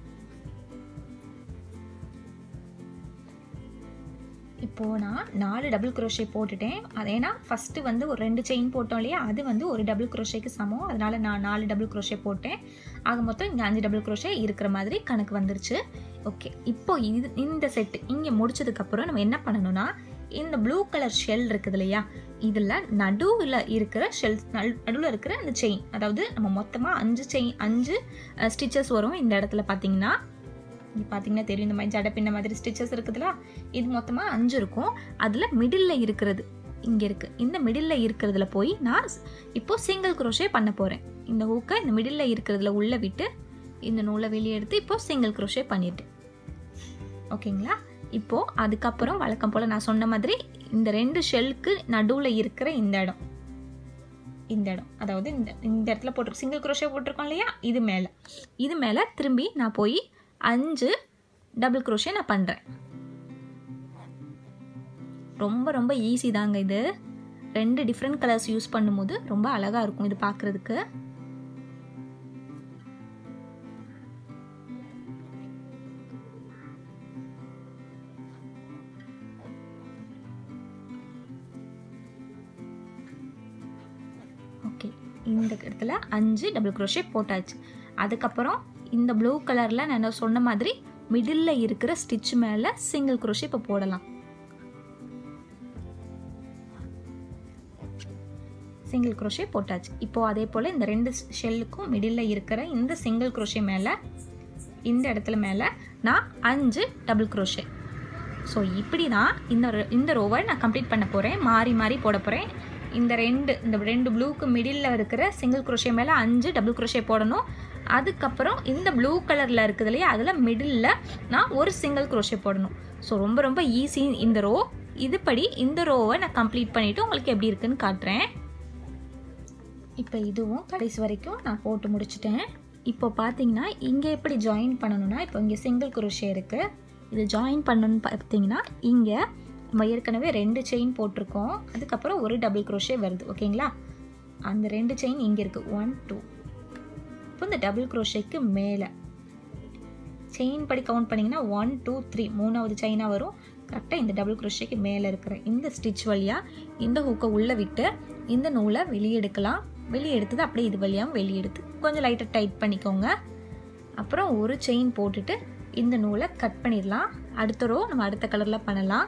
இப்போது நான் நாலு டபுள் குரோஷே போட்டுட்டேன் அது ஏன்னா ஃபஸ்ட்டு வந்து ஒரு ரெண்டு செயின் போட்டோம் இல்லையா அது வந்து ஒரு டபுள் குரோஷேக்கு சமம் அதனால் நான் நாலு டபுள் குரோஷே போட்டேன் ஆக மொத்தம் இங்கே அஞ்சு டபுள் குரோஷே இருக்கிற மாதிரி கணக்கு வந்துருச்சு ஓகே இப்போ இது இந்த செட்டு இங்கே முடிச்சதுக்கப்புறம் நம்ம என்ன பண்ணணும்னா இந்த ப்ளூ கலர் ஷெல் இருக்குது இல்லையா இதில் நடுவில் இருக்கிற ஷெல் நடுவில் இருக்கிற அந்த செயின் அதாவது நம்ம மொத்தமாக அஞ்சு செயின் அஞ்சு ஸ்டிச்சஸ் வரும் இந்த இடத்துல பார்த்தீங்கன்னா இங்கே பார்த்தீங்கன்னா தெரியும் இந்த மாதிரி ஜடை பின்ன மாதிரி ஸ்டிச்சஸ் இருக்குதுல்ல இது மொத்தமாக அஞ்சு இருக்கும் அதில் மிடில் இருக்கிறது இங்கே இருக்குது இந்த மிடில் இருக்கிறதுல போய் நான் இப்போது சிங்கிள் குரோஷே பண்ண போகிறேன் இந்த ஹூக்கை இந்த மிடில் இருக்கிறதுல உள்ளே விட்டு இந்த நூலை வெளியே எடுத்து இப்போது சிங்கிள் குரோஷே பண்ணிட்டேன் ஓகேங்களா இப்போது அதுக்கப்புறம் வழக்கம் போல் நான் சொன்ன மாதிரி இந்த ரெண்டு ஷெல்க்கு நடுவில் இருக்கிற இந்த இடம் இந்த இடம் அதாவது இந்த இந்த இடத்துல போட்டு சிங்கிள் குரோஷே போட்டிருக்கோம் இல்லையா இது மேலே இது மேலே திரும்பி நான் போய் அஞ்சு டபுள் குரோஷே நான் பண்ணுறேன் ரொம்ப ரொம்ப ஈஸி தாங்க இது ரெண்டு டிஃப்ரெண்ட் கலர்ஸ் யூஸ் பண்ணும்போது ரொம்ப அழகாக இருக்கும் இது பார்க்குறதுக்கு ஓகே இந்த இடத்துல அஞ்சு டபுள் குரோஷே போட்டாச்சு அதுக்கப்புறம் இந்த ப்ளூ கலரில் நான் சொன்ன மாதிரி மிடில் இருக்கிற ஸ்டிச் மேலே சிங்கிள் குரோஷே இப்போ போடலாம் சிங்கிள் குரோஷே போட்டாச்சு இப்போது அதே போல் இந்த ரெண்டு ஷெல்லுக்கும் மிடில் இருக்கிற இந்த சிங்கிள் குரோஷே மேலே இந்த இடத்துல மேலே நான் அஞ்சு டபுள் குரோஷே ஸோ இப்படி தான் இந்த இந்த ரோவை நான் கம்ப்ளீட் பண்ண போகிறேன் மாறி மாறி போட போகிறேன் இந்த ரெண்டு இந்த ரெண்டு ப்ளூக்கு மிடில் இருக்கிற சிங்கிள் குரோஷே மேலே அஞ்சு டபுள் குரோஷே போடணும் அதுக்கப்புறம் இந்த ப்ளூ கலரில் இருக்குது இல்லையா அதில் மிடில் நான் ஒரு சிங்கிள் குரோஷே போடணும் ஸோ ரொம்ப ரொம்ப ஈஸி இந்த ரோ இதுபடி இந்த ரோவை நான் கம்ப்ளீட் பண்ணிவிட்டு உங்களுக்கு எப்படி இருக்குன்னு காட்டுறேன் இப்போ இதுவும் கடைசி வரைக்கும் நான் போட்டு முடிச்சிட்டேன் இப்போ பார்த்தீங்கன்னா இங்கே எப்படி ஜாயின் பண்ணணும்னா இப்போ இங்கே சிங்கிள் குரோஷே இருக்குது இது ஜாயின் பண்ணணும்னு பார்த்தீங்கன்னா இங்கே நம்ம ஏற்கனவே ரெண்டு செயின் போட்டிருக்கோம் அதுக்கப்புறம் ஒரு டபுள் குரோஷே வருது ஓகேங்களா அந்த ரெண்டு செயின் இங்கே இருக்குது ஒன் டூ இப்போ இந்த டபுள் குரோஷேக்கு மேலே செயின் படி கவுண்ட் பண்ணிங்கன்னா ஒன் டூ த்ரீ மூணாவது செயினாக வரும் கரெக்டாக இந்த டபுள் குரோஷேக்கு மேலே இருக்கிற இந்த ஸ்டிச் வழியாக இந்த ஹூக்கை உள்ளே விட்டு இந்த நூலை வெளியே எடுக்கலாம் வெளியே எடுத்தது அப்படியே இது வழியாகவும் வெளியே எடுத்து கொஞ்சம் லைட்டாக டைட் பண்ணிக்கோங்க அப்புறம் ஒரு செயின் போட்டுட்டு இந்த நூலை கட் பண்ணிடலாம் அடுத்த ரோ நம்ம அடுத்த கலரில் பண்ணலாம்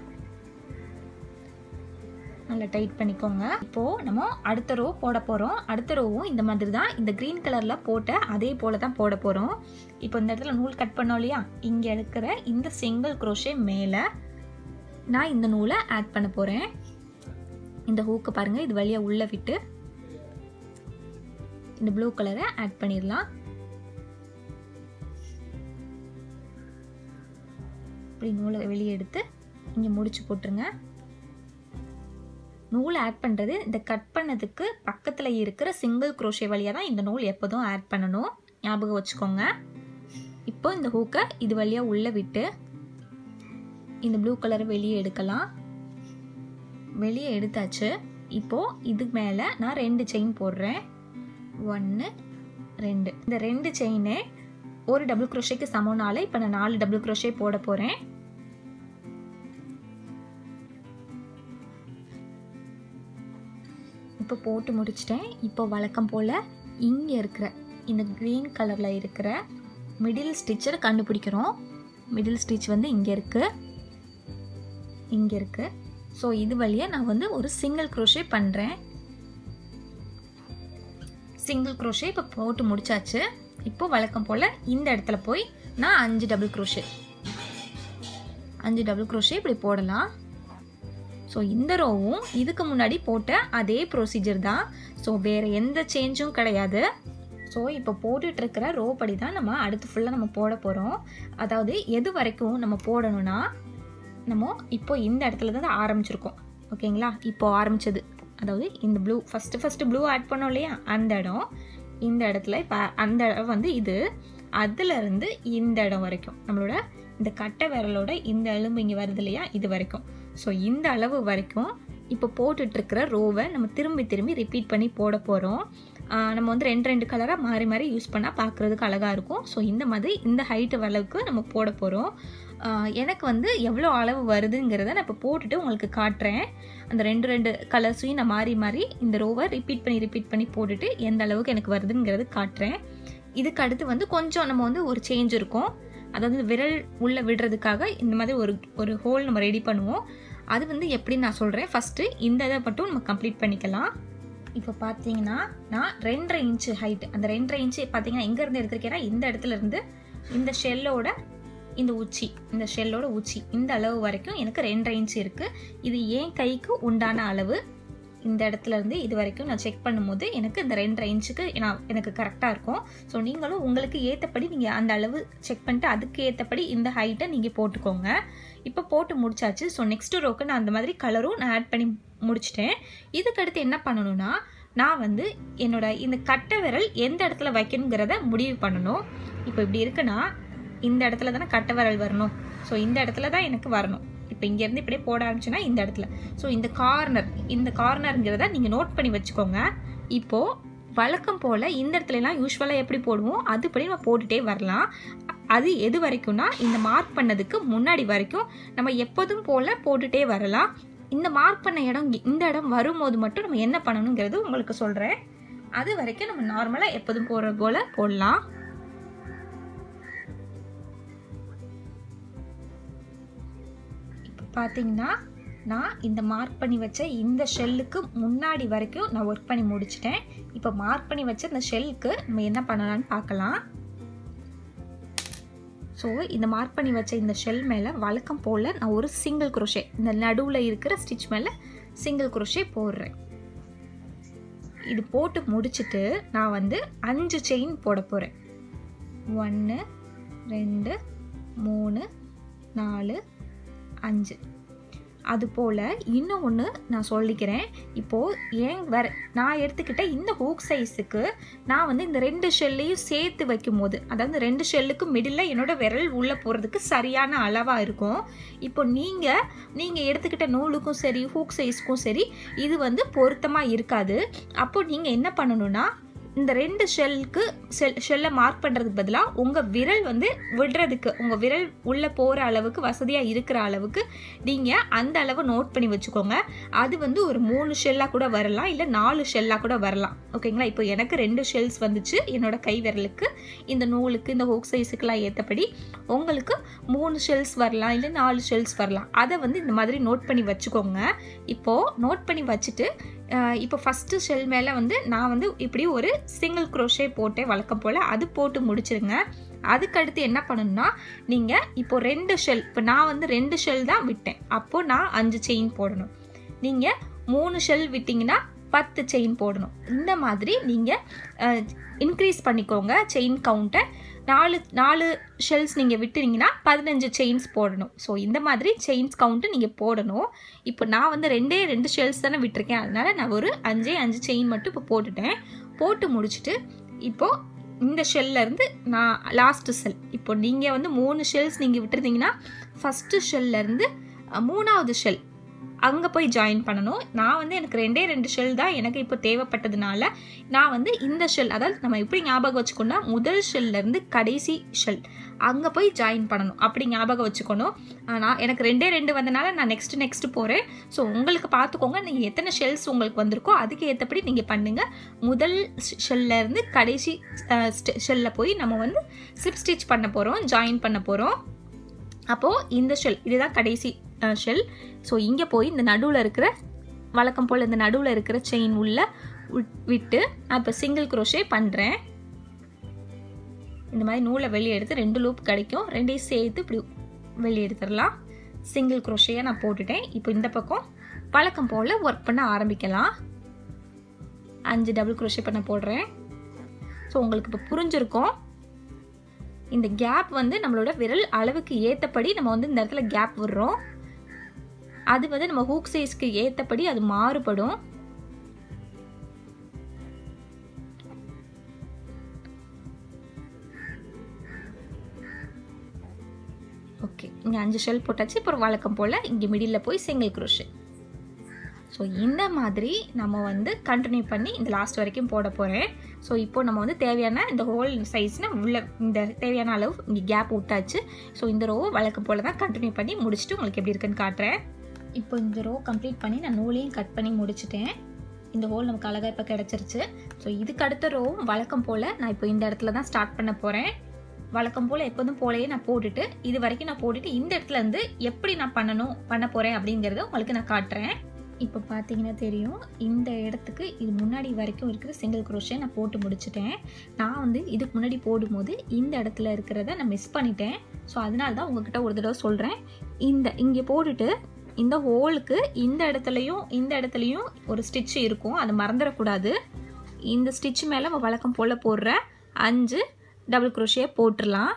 நல்லா டைட் பண்ணிக்கோங்க இப்போது நம்ம அடுத்த ரோ போட போகிறோம் அடுத்த ரோவும் இந்த மாதிரி தான் இந்த க்ரீன் கலரில் போட்ட அதே போல் தான் போட போகிறோம் இப்போ இந்த இடத்துல நூல் கட் பண்ணோம் இல்லையா இங்கே இருக்கிற இந்த சிங்கிள் குரோஷே மேலே நான் இந்த நூலை ஆட் பண்ண போகிறேன் இந்த ஹூக்கு பாருங்கள் இது வழியாக உள்ளே விட்டு இந்த ப்ளூ கலரை ஆட் பண்ணிடலாம் இப்படி நூலை வெளியே எடுத்து இங்கே முடிச்சு போட்டுருங்க நூல் ஆட் பண்ணுறது இந்த கட் பண்ணதுக்கு பக்கத்தில் இருக்கிற சிங்கிள் குரோஷே வழியாக தான் இந்த நூல் எப்போதும் ஆட் பண்ணணும் ஞாபகம் வச்சுக்கோங்க இப்போ இந்த ஹூக்கை இது வழியாக உள்ளே விட்டு இந்த ப்ளூ கலரை வெளியே எடுக்கலாம் வெளியே எடுத்தாச்சு இப்போது இது மேலே நான் ரெண்டு செயின் போடுறேன் ஒன்று ரெண்டு இந்த ரெண்டு செயினே ஒரு டபுள் குரோஷேக்கு சமம்னால இப்போ நான் நாலு டபுள் குரோஷே போட போகிறேன் இப்போ போட்டு முடிச்சிட்டேன் இப்போ வழக்கம் போல் இங்கே இருக்கிற இந்த க்ரீன் கலரில் இருக்கிற மிடில் ஸ்டிச்சரை கண்டுபிடிக்கிறோம் மிடில் ஸ்டிச் வந்து இங்கே இருக்குது இங்கே இருக்குது ஸோ இது வழியாக நான் வந்து ஒரு சிங்கிள் க்ரோஷே பண்ணுறேன் சிங்கிள் க்ரோஷே இப்போ போட்டு முடிச்சாச்சு இப்போ வழக்கம் போல் இந்த இடத்துல போய் நான் அஞ்சு டபுள் க்ரோஷே அஞ்சு டபுள் க்ரோஷே இப்படி போடலாம் ஸோ இந்த ரோவும் இதுக்கு முன்னாடி போட்ட அதே ப்ரொசீஜர் தான் ஸோ வேறு எந்த சேஞ்சும் கிடையாது ஸோ இப்போ போட்டுட்ருக்கிற ரோ படி தான் நம்ம அடுத்து ஃபுல்லாக நம்ம போட போகிறோம் அதாவது எது வரைக்கும் நம்ம போடணும்னா நம்ம இப்போ இந்த இடத்துல தான் ஆரம்பிச்சிருக்கோம் ஓகேங்களா இப்போ ஆரம்பிச்சது அதாவது இந்த blue first first blue add பண்ணோம் இல்லையா அந்த இடம் இந்த இடத்துல இப்போ அந்த இடம் வந்து இது அதுலேருந்து இந்த இடம் வரைக்கும் நம்மளோட இந்த கட்டை விரலோட இந்த எலும்பு இங்கே வருது இல்லையா இது வரைக்கும் ஸோ இந்த அளவு வரைக்கும் இப்போ போட்டுட்ருக்கிற ரோவை நம்ம திரும்பி திரும்பி ரிப்பீட் பண்ணி போட போகிறோம் நம்ம வந்து ரெண்டு ரெண்டு கலராக மாறி மாறி யூஸ் பண்ணால் பார்க்குறதுக்கு அழகாக இருக்கும் ஸோ இந்த மாதிரி இந்த ஹைட்டு அளவுக்கு நம்ம போட போகிறோம் எனக்கு வந்து எவ்வளோ அளவு வருதுங்கிறத நான் இப்போ போட்டுட்டு உங்களுக்கு காட்டுறேன் அந்த ரெண்டு ரெண்டு கலர்ஸையும் நான் மாறி மாறி இந்த ரோவை ரிப்பீட் பண்ணி ரிப்பீட் பண்ணி போட்டுட்டு எந்த அளவுக்கு எனக்கு வருதுங்கிறது காட்டுறேன் இதுக்கு அடுத்து வந்து கொஞ்சம் நம்ம வந்து ஒரு சேஞ்ச் இருக்கும் அதாவது விரல் உள்ளே விடுறதுக்காக இந்த மாதிரி ஒரு ஒரு ஹோல் நம்ம ரெடி பண்ணுவோம் அது வந்து எப்படி நான் சொல்கிறேன் ஃபஸ்ட்டு இந்த இதை மட்டும் நம்ம கம்ப்ளீட் பண்ணிக்கலாம் இப்போ பார்த்தீங்கன்னா நான் ரெண்டரை இன்ச்சு ஹைட் அந்த ரெண்டரை இன்ச்சு பார்த்தீங்கன்னா எங்கேருந்து எடுத்திருக்கேன்னா இந்த இடத்துல இருந்து இந்த ஷெல்லோட இந்த உச்சி இந்த ஷெல்லோட உச்சி இந்த அளவு வரைக்கும் எனக்கு ரெண்டரை இன்ச் இருக்குது இது ஏன் கைக்கு உண்டான அளவு இந்த இடத்துல இருந்து இது வரைக்கும் நான் செக் பண்ணும்போது எனக்கு இந்த ரெண்டரை இன்ச்சுக்கு நான் எனக்கு கரெக்டாக இருக்கும் ஸோ நீங்களும் உங்களுக்கு ஏற்றபடி நீங்கள் அந்த அளவு செக் பண்ணிட்டு அதுக்கு ஏற்றபடி இந்த ஹைட்டை நீங்கள் போட்டுக்கோங்க இப்போ போட்டு முடிச்சாச்சு ஸோ நெக்ஸ்ட் ரோக்கு நான் அந்த மாதிரி கலரும் நான் ஆட் பண்ணி முடிச்சிட்டேன் இதுக்கடுத்து என்ன பண்ணணும்னா நான் வந்து என்னோட இந்த கட்டை விரல் எந்த இடத்துல வைக்கணுங்கிறத முடிவு பண்ணணும் இப்போ இப்படி இருக்குன்னா இந்த இடத்துல தானே கட்டை விரல் வரணும் ஸோ இந்த இடத்துல தான் எனக்கு வரணும் இப்போ இங்கேருந்து இப்படியே போட ஆரம்பிச்சுன்னா இந்த இடத்துல ஸோ இந்த கார்னர் இந்த கார்னருங்கிறத நீங்கள் நோட் பண்ணி வச்சுக்கோங்க இப்போது வழக்கம் போல் இந்த இடத்துலலாம் யூஸ்வலாக எப்படி போடுவோம் அதுபடி நம்ம போட்டுகிட்டே வரலாம் அது எது வரைக்கும்னா இந்த மார்க் பண்ணதுக்கு முன்னாடி வரைக்கும் நம்ம எப்போதும் போல் போட்டுகிட்டே வரலாம் இந்த மார்க் பண்ண இடம் இந்த இடம் வரும்போது மட்டும் நம்ம என்ன பண்ணணுங்கிறது உங்களுக்கு சொல்கிறேன் அது வரைக்கும் நம்ம நார்மலாக எப்போதும் போடுற போல் போடலாம் இப்போ பார்த்தீங்கன்னா நான் இந்த மார்க் பண்ணி வச்ச இந்த ஷெல்லுக்கு முன்னாடி வரைக்கும் நான் ஒர்க் பண்ணி முடிச்சிட்டேன் இப்போ மார்க் பண்ணி வச்ச இந்த ஷெல்லுக்கு நம்ம என்ன பண்ணலான்னு பார்க்கலாம் ஸோ இந்த மார்க் பண்ணி வச்ச இந்த ஷெல் மேலே வழக்கம் போல் நான் ஒரு சிங்கிள் குரோஷே இந்த நடுவில் இருக்கிற ஸ்டிச் மேலே சிங்கிள் குரோஷே போடுறேன் இது போட்டு முடிச்சுட்டு நான் வந்து அஞ்சு செயின் போட போகிறேன் ஒன்று ரெண்டு மூணு நாலு அஞ்சு அது போல் இன்னும் ஒன்று நான் சொல்லிக்கிறேன் இப்போது ஏன் வேற நான் எடுத்துக்கிட்ட இந்த ஹூக் சைஸுக்கு நான் வந்து இந்த ரெண்டு ஷெல்லையும் சேர்த்து வைக்கும் போது அதாவது ரெண்டு ஷெல்லுக்கு மிடில் என்னோட விரல் உள்ளே போகிறதுக்கு சரியான அளவாக இருக்கும் இப்போ நீங்கள் நீங்கள் எடுத்துக்கிட்ட நூலுக்கும் சரி ஹூக் சைஸ்க்கும் சரி இது வந்து பொருத்தமாக இருக்காது அப்போ நீங்கள் என்ன பண்ணணும்னா இந்த ரெண்டு ஷெல்லுக்கு ஷெல் ஷெல்லை மார்க் பண்ணுறதுக்கு பதிலாக உங்கள் விரல் வந்து விடுறதுக்கு உங்கள் விரல் உள்ளே போகிற அளவுக்கு வசதியாக இருக்கிற அளவுக்கு நீங்கள் அந்த அளவை நோட் பண்ணி வச்சுக்கோங்க அது வந்து ஒரு மூணு ஷெல்லாக கூட வரலாம் இல்லை நாலு ஷெல்லாக கூட வரலாம் ஓகேங்களா இப்போ எனக்கு ரெண்டு ஷெல்ஸ் வந்துச்சு என்னோட கை விரலுக்கு இந்த நூலுக்கு இந்த ஹோக் சைஸுக்கெலாம் ஏற்றபடி உங்களுக்கு மூணு ஷெல்ஸ் வரலாம் இல்லை நாலு ஷெல்ஸ் வரலாம் அதை வந்து இந்த மாதிரி நோட் பண்ணி வச்சுக்கோங்க இப்போது நோட் பண்ணி வச்சுட்டு இப்போ ஃபஸ்ட்டு ஷெல் மேலே வந்து நான் வந்து இப்படி ஒரு சிங்கிள் க்ரோஷே போட்டேன் வழக்கம் போல் அது போட்டு முடிச்சிருங்க அதுக்கடுத்து என்ன பண்ணணும்னா நீங்கள் இப்போ ரெண்டு ஷெல் இப்போ நான் வந்து ரெண்டு ஷெல் தான் விட்டேன் அப்போது நான் அஞ்சு செயின் போடணும் நீங்கள் மூணு ஷெல் விட்டிங்கன்னா பத்து செயின் போடணும் இந்த மாதிரி நீங்கள் இன்க்ரீஸ் பண்ணிக்கோங்க செயின் கவுண்ட்டை நாலு நாலு ஷெல்ஸ் நீங்கள் விட்டுறீங்கன்னா பதினஞ்சு செயின்ஸ் போடணும் ஸோ இந்த மாதிரி செயின்ஸ் கவுண்ட்டு நீங்கள் போடணும் இப்போ நான் வந்து ரெண்டே ரெண்டு ஷெல்ஸ் தானே விட்டுருக்கேன் அதனால் நான் ஒரு அஞ்சே அஞ்சு செயின் மட்டும் இப்போ போட்டுட்டேன் போட்டு முடிச்சுட்டு இப்போது இந்த ஷெல்லேருந்து நான் லாஸ்ட்டு ஷெல் இப்போ நீங்கள் வந்து மூணு ஷெல்ஸ் நீங்கள் விட்டுருந்தீங்கன்னா ஃபஸ்ட்டு ஷெல்லேருந்து மூணாவது ஷெல் அங்கே போய் ஜாயின் பண்ணணும் நான் வந்து எனக்கு ரெண்டே ரெண்டு ஷெல் தான் எனக்கு இப்போ தேவைப்பட்டதுனால நான் வந்து இந்த ஷெல் அதாவது நம்ம எப்படி ஞாபகம் வச்சுக்கணும்னா முதல் ஷெல்லேருந்து கடைசி ஷெல் அங்கே போய் ஜாயின் பண்ணணும் அப்படி ஞாபகம் வச்சுக்கணும் நான் எனக்கு ரெண்டே ரெண்டு வந்தனால நான் நெக்ஸ்ட் நெக்ஸ்ட் போகிறேன் ஸோ உங்களுக்கு பார்த்துக்கோங்க நீங்கள் எத்தனை ஷெல்ஸ் உங்களுக்கு வந்திருக்கோ அதுக்கு ஏற்றபடி நீங்கள் பண்ணுங்கள் முதல் ஷெல்லேருந்து கடைசி ஷெல்லில் போய் நம்ம வந்து ஸ்லிப் ஸ்டிச் பண்ண போகிறோம் ஜாயின் பண்ண போகிறோம் அப்போது இந்த ஷெல் இதுதான் கடைசி ஷெல் ஸோ இங்கே போய் இந்த நடுவில் இருக்கிற வழக்கம் போல் இந்த நடுவில் இருக்கிற செயின் உள்ள விட்டு நான் இப்போ சிங்கிள் குரோஷே பண்ணுறேன் இந்த மாதிரி நூலை வெளியே எடுத்து ரெண்டு லூப் கிடைக்கும் ரெண்டையும் சேர்த்து இப்படி வெளியே எடுத்துடலாம் சிங்கிள் குரோஷேயை நான் போட்டுட்டேன் இப்போ இந்த பக்கம் வழக்கம் போல் ஒர்க் பண்ண ஆரம்பிக்கலாம் அஞ்சு டபுள் குரோஷே பண்ண போடுறேன் ஸோ உங்களுக்கு இப்போ புரிஞ்சிருக்கும் இந்த கேப் வந்து நம்மளோட விரல் அளவுக்கு ஏற்றபடி நம்ம வந்து இந்த இடத்துல கேப் விடுறோம் அது வந்து நம்ம ஹூக் சைஸ்க்கு ஏற்றபடி அது மாறுபடும் ஓகே இங்கே அஞ்சு ஷெல் போட்டாச்சு அப்புறம் வழக்கம் போல் இங்கே மிடில் போய் சிங்கிள் குரோஷே ஸோ இந்த மாதிரி நம்ம வந்து கண்டினியூ பண்ணி இந்த லாஸ்ட் வரைக்கும் போட போகிறேன் ஸோ இப்போ நம்ம வந்து தேவையான இந்த ஹோல் சைஸ்னால் உள்ள இந்த தேவையான அளவு இங்கே கேப் விட்டாச்சு ஸோ இந்த ரோவை வழக்கம் போல் தான் கண்டினியூ பண்ணி முடிச்சுட்டு உங்களுக்கு எப்படி இருக்குன்னு காட்டுறேன் இப்போ இந்த ரோ கம்ப்ளீட் பண்ணி நான் நூலையும் கட் பண்ணி முடிச்சிட்டேன் இந்த ஹோல் நமக்கு அழகாக இப்போ கிடச்சிருச்சு ஸோ இதுக்கு அடுத்த ரோவும் வழக்கம் போல் நான் இப்போ இந்த இடத்துல தான் ஸ்டார்ட் பண்ண போகிறேன் வழக்கம் போல் எப்போதும் போலயே நான் போட்டுட்டு இது வரைக்கும் நான் போட்டுட்டு இந்த இடத்துல இருந்து எப்படி நான் பண்ணணும் பண்ண போகிறேன் அப்படிங்கிறத உங்களுக்கு நான் காட்டுறேன் இப்போ பார்த்தீங்கன்னா தெரியும் இந்த இடத்துக்கு இது முன்னாடி வரைக்கும் இருக்கிற சிங்கிள் குரோஷே நான் போட்டு முடிச்சிட்டேன் நான் வந்து இதுக்கு முன்னாடி போடும்போது இந்த இடத்துல இருக்கிறத நான் மிஸ் பண்ணிட்டேன் ஸோ அதனால தான் உங்ககிட்ட ஒரு தடவை சொல்கிறேன் இந்த இங்கே போட்டுட்டு இந்த ஹோலுக்கு இந்த இடத்துலையும் இந்த இடத்துலையும் ஒரு ஸ்டிச் இருக்கும் அதை மறந்துடக்கூடாது இந்த ஸ்டிச் மேலே நம்ம வழக்கம் போல் போடுற அஞ்சு டபுள் குரோஷே போட்டுடலாம்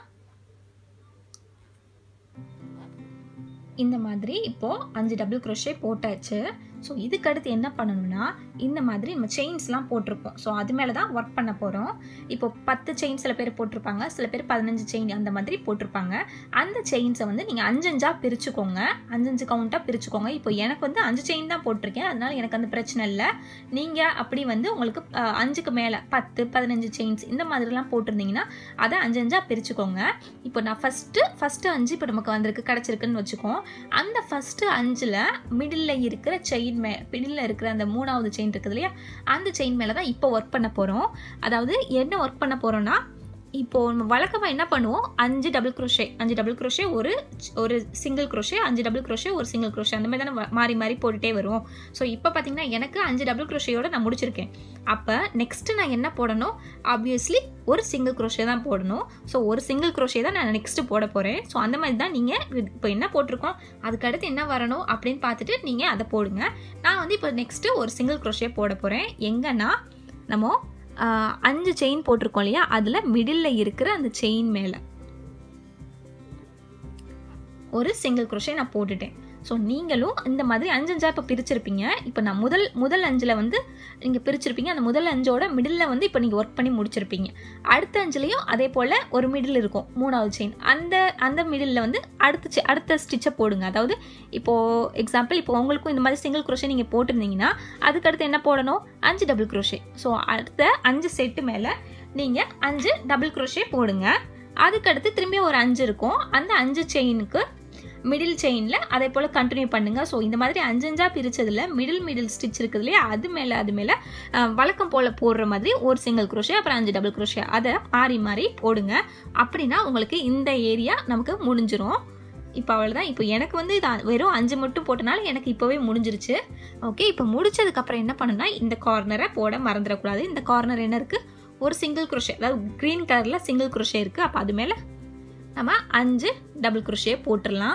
இந்த மாதிரி இப்போது அஞ்சு டபுள் குரோஷே போட்டாச்சு ஸோ இதுக்கு அடுத்து என்ன பண்ணணும்னா இந்த மாதிரி நம்ம செயின்ஸ்லாம் போட்டிருப்போம் ஸோ அது மேலே தான் ஒர்க் பண்ண போகிறோம் இப்போ பத்து செயின் சில பேர் போட்டிருப்பாங்க சில பேர் பதினஞ்சு செயின் அந்த மாதிரி போட்டிருப்பாங்க அந்த செயின்ஸை வந்து நீங்கள் அஞ்சஞ்சாக பிரிச்சுக்கோங்க அஞ்சஞ்சு கவுண்ட்டாக பிரிச்சுக்கோங்க இப்போ எனக்கு வந்து அஞ்சு செயின் தான் போட்டிருக்கேன் அதனால எனக்கு அந்த பிரச்சனை இல்லை நீங்கள் அப்படி வந்து உங்களுக்கு அஹ், அஞ்சுக்கு மேலே பத்து பதினஞ்சு செயின்ஸ் இந்த மாதிரிலாம் போட்டிருந்தீங்கன்னா அதை அஞ்சஞ்சாக பிரிச்சுக்கோங்க இப்போ நான் ஃபஸ்ட்டு ஃபஸ்ட்டு அஞ்சு இப்போ நமக்கு வந்திருக்கு கிடச்சிருக்குன்னு வச்சுக்கோம் அந்த ஃபஸ்ட்டு அஞ்சில் மிடில் இருக்கிற செயின் மே மிடில் இருக்கிற அந்த மூணாவது செயின் இருக்குது இல்லையா அந்த செயின் மேலே தான் இப்போ ஒர்க் பண்ண போகிறோம் அதாவது என்ன ஒர்க் பண்ண போகிறோன்னா இப்போ நம்ம வழக்கமாக என்ன பண்ணுவோம் அஞ்சு டபுள் குரோஷே அஞ்சு டபுள் குரோஷே ஒரு ஒரு சிங்கிள் குரோஷே அஞ்சு டபுள் குரோஷே ஒரு சிங்கிள் குரோஷே அந்த மாதிரி தானே வ- மாறி மாறி போட்டுட்டே வரும் ஸோ இப்போ பார்த்தீங்கன்னா எனக்கு அஞ்சு டபுள் குரோஷேயோட நான் முடிச்சிருக்கேன் அப்போ நெக்ஸ்ட்டு நான் என்ன போடணும் ஆப்வியஸ்லி ஒரு சிங்கிள் குரோஷே தான் போடணும் ஸோ ஒரு சிங்கிள் குரோஷே தான் நான் நெக்ஸ்ட்டு போட போகிறேன் ஸோ அந்த மாதிரி தான் நீங்கள் இப்போ என்ன போட்டிருக்கோம் அதுக்கு அடுத்து என்ன வரணும் அப்படின்னு பார்த்துட்டு நீங்கள் அதை போடுங்க நான் வந்து இப்போ நெக்ஸ்ட்டு ஒரு சிங்கிள் குரோஷே போட போகிறேன் எங்கன்னா நம்ம ஆஹ், அஞ்சு செயின் போட்டிருக்கோம் இல்லையா அதில் மிடில் இருக்கிற அந்த செயின் மேலே ஒரு சிங்கிள் குரோஷே நான் போட்டுட்டேன் ஸோ நீங்களும் இந்த மாதிரி அஞ்சு அஞ்சா இப்போ பிரிச்சிருப்பீங்க இப்போ நான் முதல் முதல் அஞ்சில் வந்து நீங்கள் பிரிச்சிருப்பீங்க அந்த முதல் அஞ்சோட மிடில் வந்து இப்போ நீங்கள் ஒர்க் பண்ணி முடிச்சிருப்பீங்க அடுத்த அஞ்சுலேயும் அதே போல் ஒரு மிடில் இருக்கும் மூணாவது செயின் அந்த அந்த மிடில் வந்து அடுத்த செ- அடுத்த ஸ்டிச்சை போடுங்க அதாவது இப்போது எக்ஸாம்பிள் இப்போ உங்களுக்கும் இந்த மாதிரி சிங்கிள் குரோஷே நீங்கள் போட்டிருந்தீங்கன்னா அதுக்கடுத்து என்ன போடணும் அஞ்சு டபுள் குரோஷே ஸோ அடுத்த அஞ்சு செட்டு மேலே நீங்கள் அஞ்சு டபுள் குரோஷே போடுங்க அதுக்கடுத்து திரும்பி ஒரு அஞ்சு இருக்கும் அந்த அஞ்சு செயினுக்கு மிடில் செயினில் அதே போல் கண்டினியூ பண்ணுங்கள் ஸோ இந்த மாதிரி அஞ்சஞ்சா பிரிச்சதுல மிடில் மிடில் ஸ்டிச் இருக்குது இல்லையா அது மேலே அது மேலே அஹ், வழக்கம் போல் போடுற மாதிரி ஒரு சிங்கிள் குரோஷே அப்புறம் அஞ்சு டபுள் குரோஷே அதை மாறி மாறி போடுங்க அப்படின்னா உங்களுக்கு இந்த ஏரியா நமக்கு முடிஞ்சிரும் இப்போ அவ்வளோதான் இப்போ எனக்கு வந்து இது அ- வெறும் அஞ்சு மட்டும் போட்டனால எனக்கு இப்போவே முடிஞ்சிருச்சு ஓகே இப்போ முடிச்சதுக்கப்புறம் என்ன பண்ணணும்னா இந்த கார்னரை போட மறந்துடக்கூடாது இந்த கார்னர் என்ன இருக்குது ஒரு சிங்கிள் குரோஷே அதாவது க்ரீன் கலரில் சிங்கிள் குரோஷே இருக்குது அப்போ அது மேலே நம்ம அஞ்சு டபுள் குரோஷே போட்டுடலாம்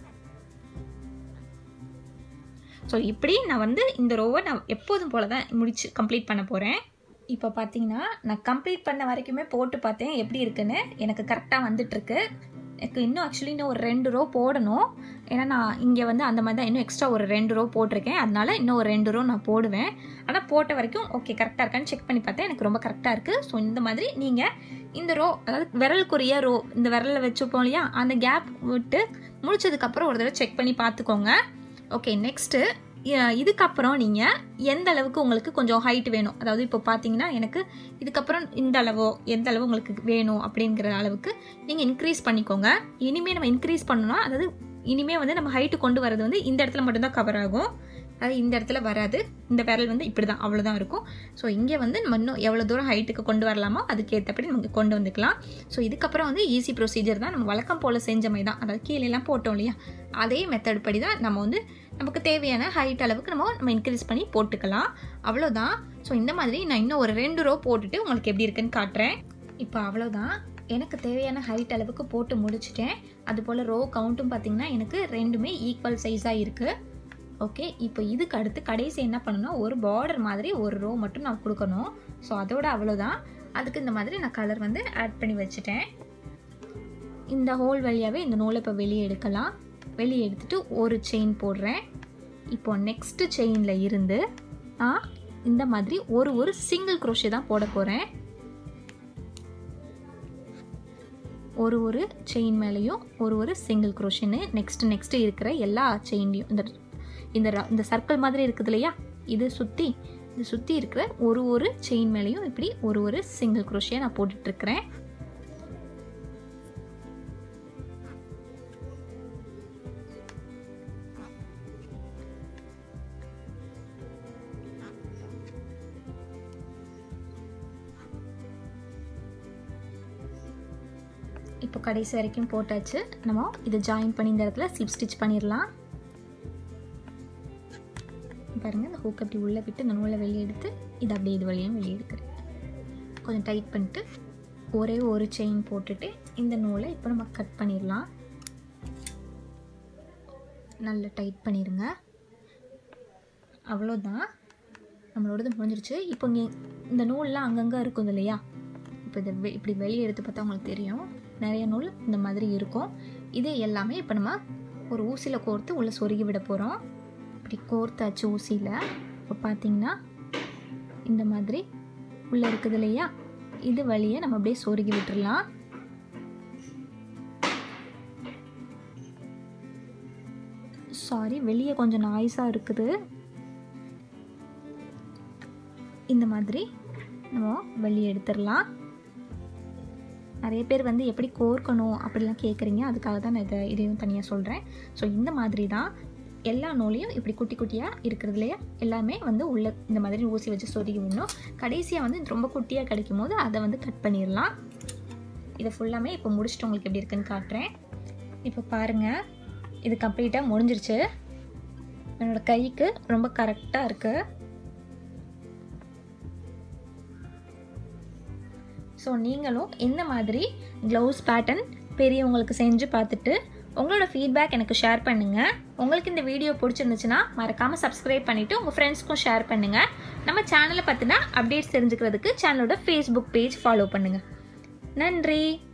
ஸோ இப்படி நான் வந்து இந்த ரோவை நான் எப்போதும் போல தான் முடிச்சு கம்ப்ளீட் பண்ண போகிறேன் இப்போ பார்த்தீங்கன்னா நான் கம்ப்ளீட் பண்ண வரைக்குமே போட்டு பார்த்தேன் எப்படி இருக்குன்னு எனக்கு கரெக்டாக வந்துட்டுருக்கு எனக்கு இன்னும் ஆக்சுவலி இன்னும் ஒரு ரெண்டு ரோ போடணும் ஏன்னா நான் இங்கே வந்து அந்த மாதிரி தான் இன்னும் எக்ஸ்ட்ரா ஒரு ரெண்டு ரோ போட்டிருக்கேன் அதனால இன்னும் ஒரு ரெண்டு ரோ நான் போடுவேன் ஆனால் போட்ட வரைக்கும் ஓகே கரெக்டாக இருக்கான்னு செக் பண்ணி பார்த்தேன் எனக்கு ரொம்ப கரெக்டாக இருக்குது ஸோ இந்த மாதிரி நீங்கள் இந்த ரோ அதாவது விரலுக்குரிய ரோ இந்த விரலில் வச்சுப்போம் இல்லையா அந்த கேப் விட்டு முடிச்சதுக்கப்புறம் ஒரு தடவை செக் பண்ணி பார்த்துக்கோங்க ஓகே நெக்ஸ்ட்டு இதுக்கப்புறம் நீங்கள் எந்த அளவுக்கு உங்களுக்கு கொஞ்சம் ஹைட் வேணும் அதாவது இப்போ பார்த்தீங்கன்னா எனக்கு இதுக்கப்புறம் இந்த அளவோ எந்த அளவு உங்களுக்கு வேணும் அப்படிங்கிற அளவுக்கு நீங்கள் இன்க்ரீஸ் பண்ணிக்கோங்க இனிமேல் நம்ம இன்க்ரீஸ் பண்ணணும்னா அதாவது இனிமேல் வந்து நம்ம ஹைட்டு கொண்டு வரது வந்து இந்த இடத்துல மட்டும்தான் கவர் ஆகும் அதாவது இந்த இடத்துல வராது இந்த விரல் வந்து இப்படி தான் அவ்வளோதான் இருக்கும் ஸோ இங்கே வந்து நம்ம இன்னும் எவ்வளோ தூரம் ஹைட்டுக்கு கொண்டு வரலாமோ அதுக்கேற்றபடி நமக்கு கொண்டு வந்துக்கலாம் ஸோ இதுக்கப்புறம் வந்து ஈஸி ப்ரொசீஜர் தான் நம்ம வழக்கம் போல் செஞ்ச மாதிரி தான் அதாவது கீழேலாம் போட்டோம் இல்லையா அதே மெத்தட் படி தான் நம்ம வந்து நமக்கு தேவையான ஹைட் அளவுக்கு நம்ம நம்ம இன்க்ரீஸ் பண்ணி போட்டுக்கலாம் அவ்வளோதான் ஸோ இந்த மாதிரி நான் இன்னும் ஒரு ரெண்டு ரோ போட்டுட்டு உங்களுக்கு எப்படி இருக்குன்னு காட்டுறேன் இப்போ அவ்வளோதான் எனக்கு தேவையான ஹைட் அளவுக்கு போட்டு முடிச்சிட்டேன் அதுபோல் ரோ கவுண்ட்டும் பார்த்தீங்கன்னா எனக்கு ரெண்டுமே ஈக்குவல் சைஸாக இருக்குது ஓகே இப்போ இதுக்கு அடுத்து கடைசி என்ன பண்ணணும்னா ஒரு பார்டர் மாதிரி ஒரு ரோ மட்டும் நான் கொடுக்கணும் ஸோ அதோட அவ்வளோதான் அதுக்கு இந்த மாதிரி நான் கலர் வந்து ஆட் பண்ணி வச்சுட்டேன் இந்த ஹோல் வழியாகவே இந்த நூலை இப்போ வெளியே எடுக்கலாம் வெளியே எடுத்துட்டு ஒரு செயின் போடுறேன் இப்போ நெக்ஸ்ட்டு செயினில் இருந்து நான் இந்த மாதிரி ஒரு ஒரு சிங்கிள் குரோஷே தான் போட போகிறேன் ஒரு ஒரு செயின் மேலேயும் ஒரு ஒரு சிங்கிள் குரோஷன்னு நெக்ஸ்ட் நெக்ஸ்ட் இருக்கிற எல்லா செயின்லையும் இந்த இந்த ர- இந்த சர்க்கிள் மாதிரி இருக்குது இல்லையா இது சுற்றி இது சுற்றி இருக்கிற ஒரு ஒரு செயின் மேலேயும் இப்படி ஒரு ஒரு சிங்கிள் குரோஷியை நான் போட்டுட்ருக்கிறேன் இப்போ கடைசி வரைக்கும் போட்டாச்சு நம்ம இதை ஜாயின் பண்ணி இந்த இடத்துல ஸ்லிப் ஸ்டிச் பண்ணிடலாம் பாருங்கள் இந்த ஹூக் அப்படி உள்ளே விட்டு இந்த நூலை வெளியே எடுத்து இது அப்படியே இது வழியும் வெளியே எடுக்கிறேன் கொஞ்சம் டைட் பண்ணிட்டு ஒரே ஒரு செயின் போட்டுட்டு இந்த நூலை இப்போ நம்ம கட் பண்ணிடலாம் நல்லா டைட் பண்ணிடுங்க அவ்வளோதான் நம்மளோடது முடிஞ்சிருச்சு இப்போ இங்கே இந்த நூல்லாம் அங்கங்கே இருக்கும் இல்லையா இப்போ இதை வெ- இப்படி வெளியே எடுத்து பார்த்தா உங்களுக்கு தெரியும் நிறைய நூல் இந்த மாதிரி இருக்கும் இது எல்லாமே இப்போ நம்ம ஒரு ஊசியில் கோர்த்து உள்ளே சொருகி விட போகிறோம் இப்படி கோர்த்தாச்சு ஊசியில் இப்போ பார்த்தீங்கன்னா இந்த மாதிரி உள்ளே இருக்குது இல்லையா இது வழியை நம்ம அப்படியே சொருகி விட்டுறலாம் சாரி வெளியே கொஞ்சம் நாய்ஸாக இருக்குது இந்த மாதிரி நம்ம வெளியே எடுத்துடலாம் நிறைய பேர் வந்து எப்படி கோர்க்கணும் அப்படிலாம் கேட்குறீங்க அதுக்காக தான் நான் இதை இதையும் தனியாக சொல்கிறேன் ஸோ இந்த மாதிரி தான் எல்லா நூலையும் இப்படி குட்டி குட்டியாக இருக்கிறதுலையே எல்லாமே வந்து உள்ள இந்த மாதிரி ஊசி வச்சு சொருகி விடணும் கடைசியாக வந்து இது ரொம்ப குட்டியாக கிடைக்கும் போது அதை வந்து கட் பண்ணிடலாம் இதை ஃபுல்லாமே இப்போ முடிச்சுட்டு உங்களுக்கு எப்படி இருக்குன்னு காட்டுறேன் இப்போ பாருங்கள் இது கம்ப்ளீட்டாக முடிஞ்சிருச்சு என்னோட கைக்கு ரொம்ப கரெக்டாக இருக்குது ஸோ நீங்களும் இந்த மாதிரி க்ளவுஸ் பேட்டர்ன் பெரியவங்களுக்கு செஞ்சு பார்த்துட்டு உங்களோட ஃபீட்பேக் எனக்கு ஷேர் பண்ணுங்கள் உங்களுக்கு இந்த வீடியோ பிடிச்சிருந்துச்சுன்னா மறக்காமல் சப்ஸ்கிரைப் பண்ணிவிட்டு உங்கள் ஃப்ரெண்ட்ஸ்க்கும் ஷேர் பண்ணுங்கள் நம்ம சேனலை பற்றின அப்டேட்ஸ் தெரிஞ்சுக்கிறதுக்கு சேனலோட ஃபேஸ்புக் பேஜ் ஃபாலோ பண்ணுங்கள் நன்றி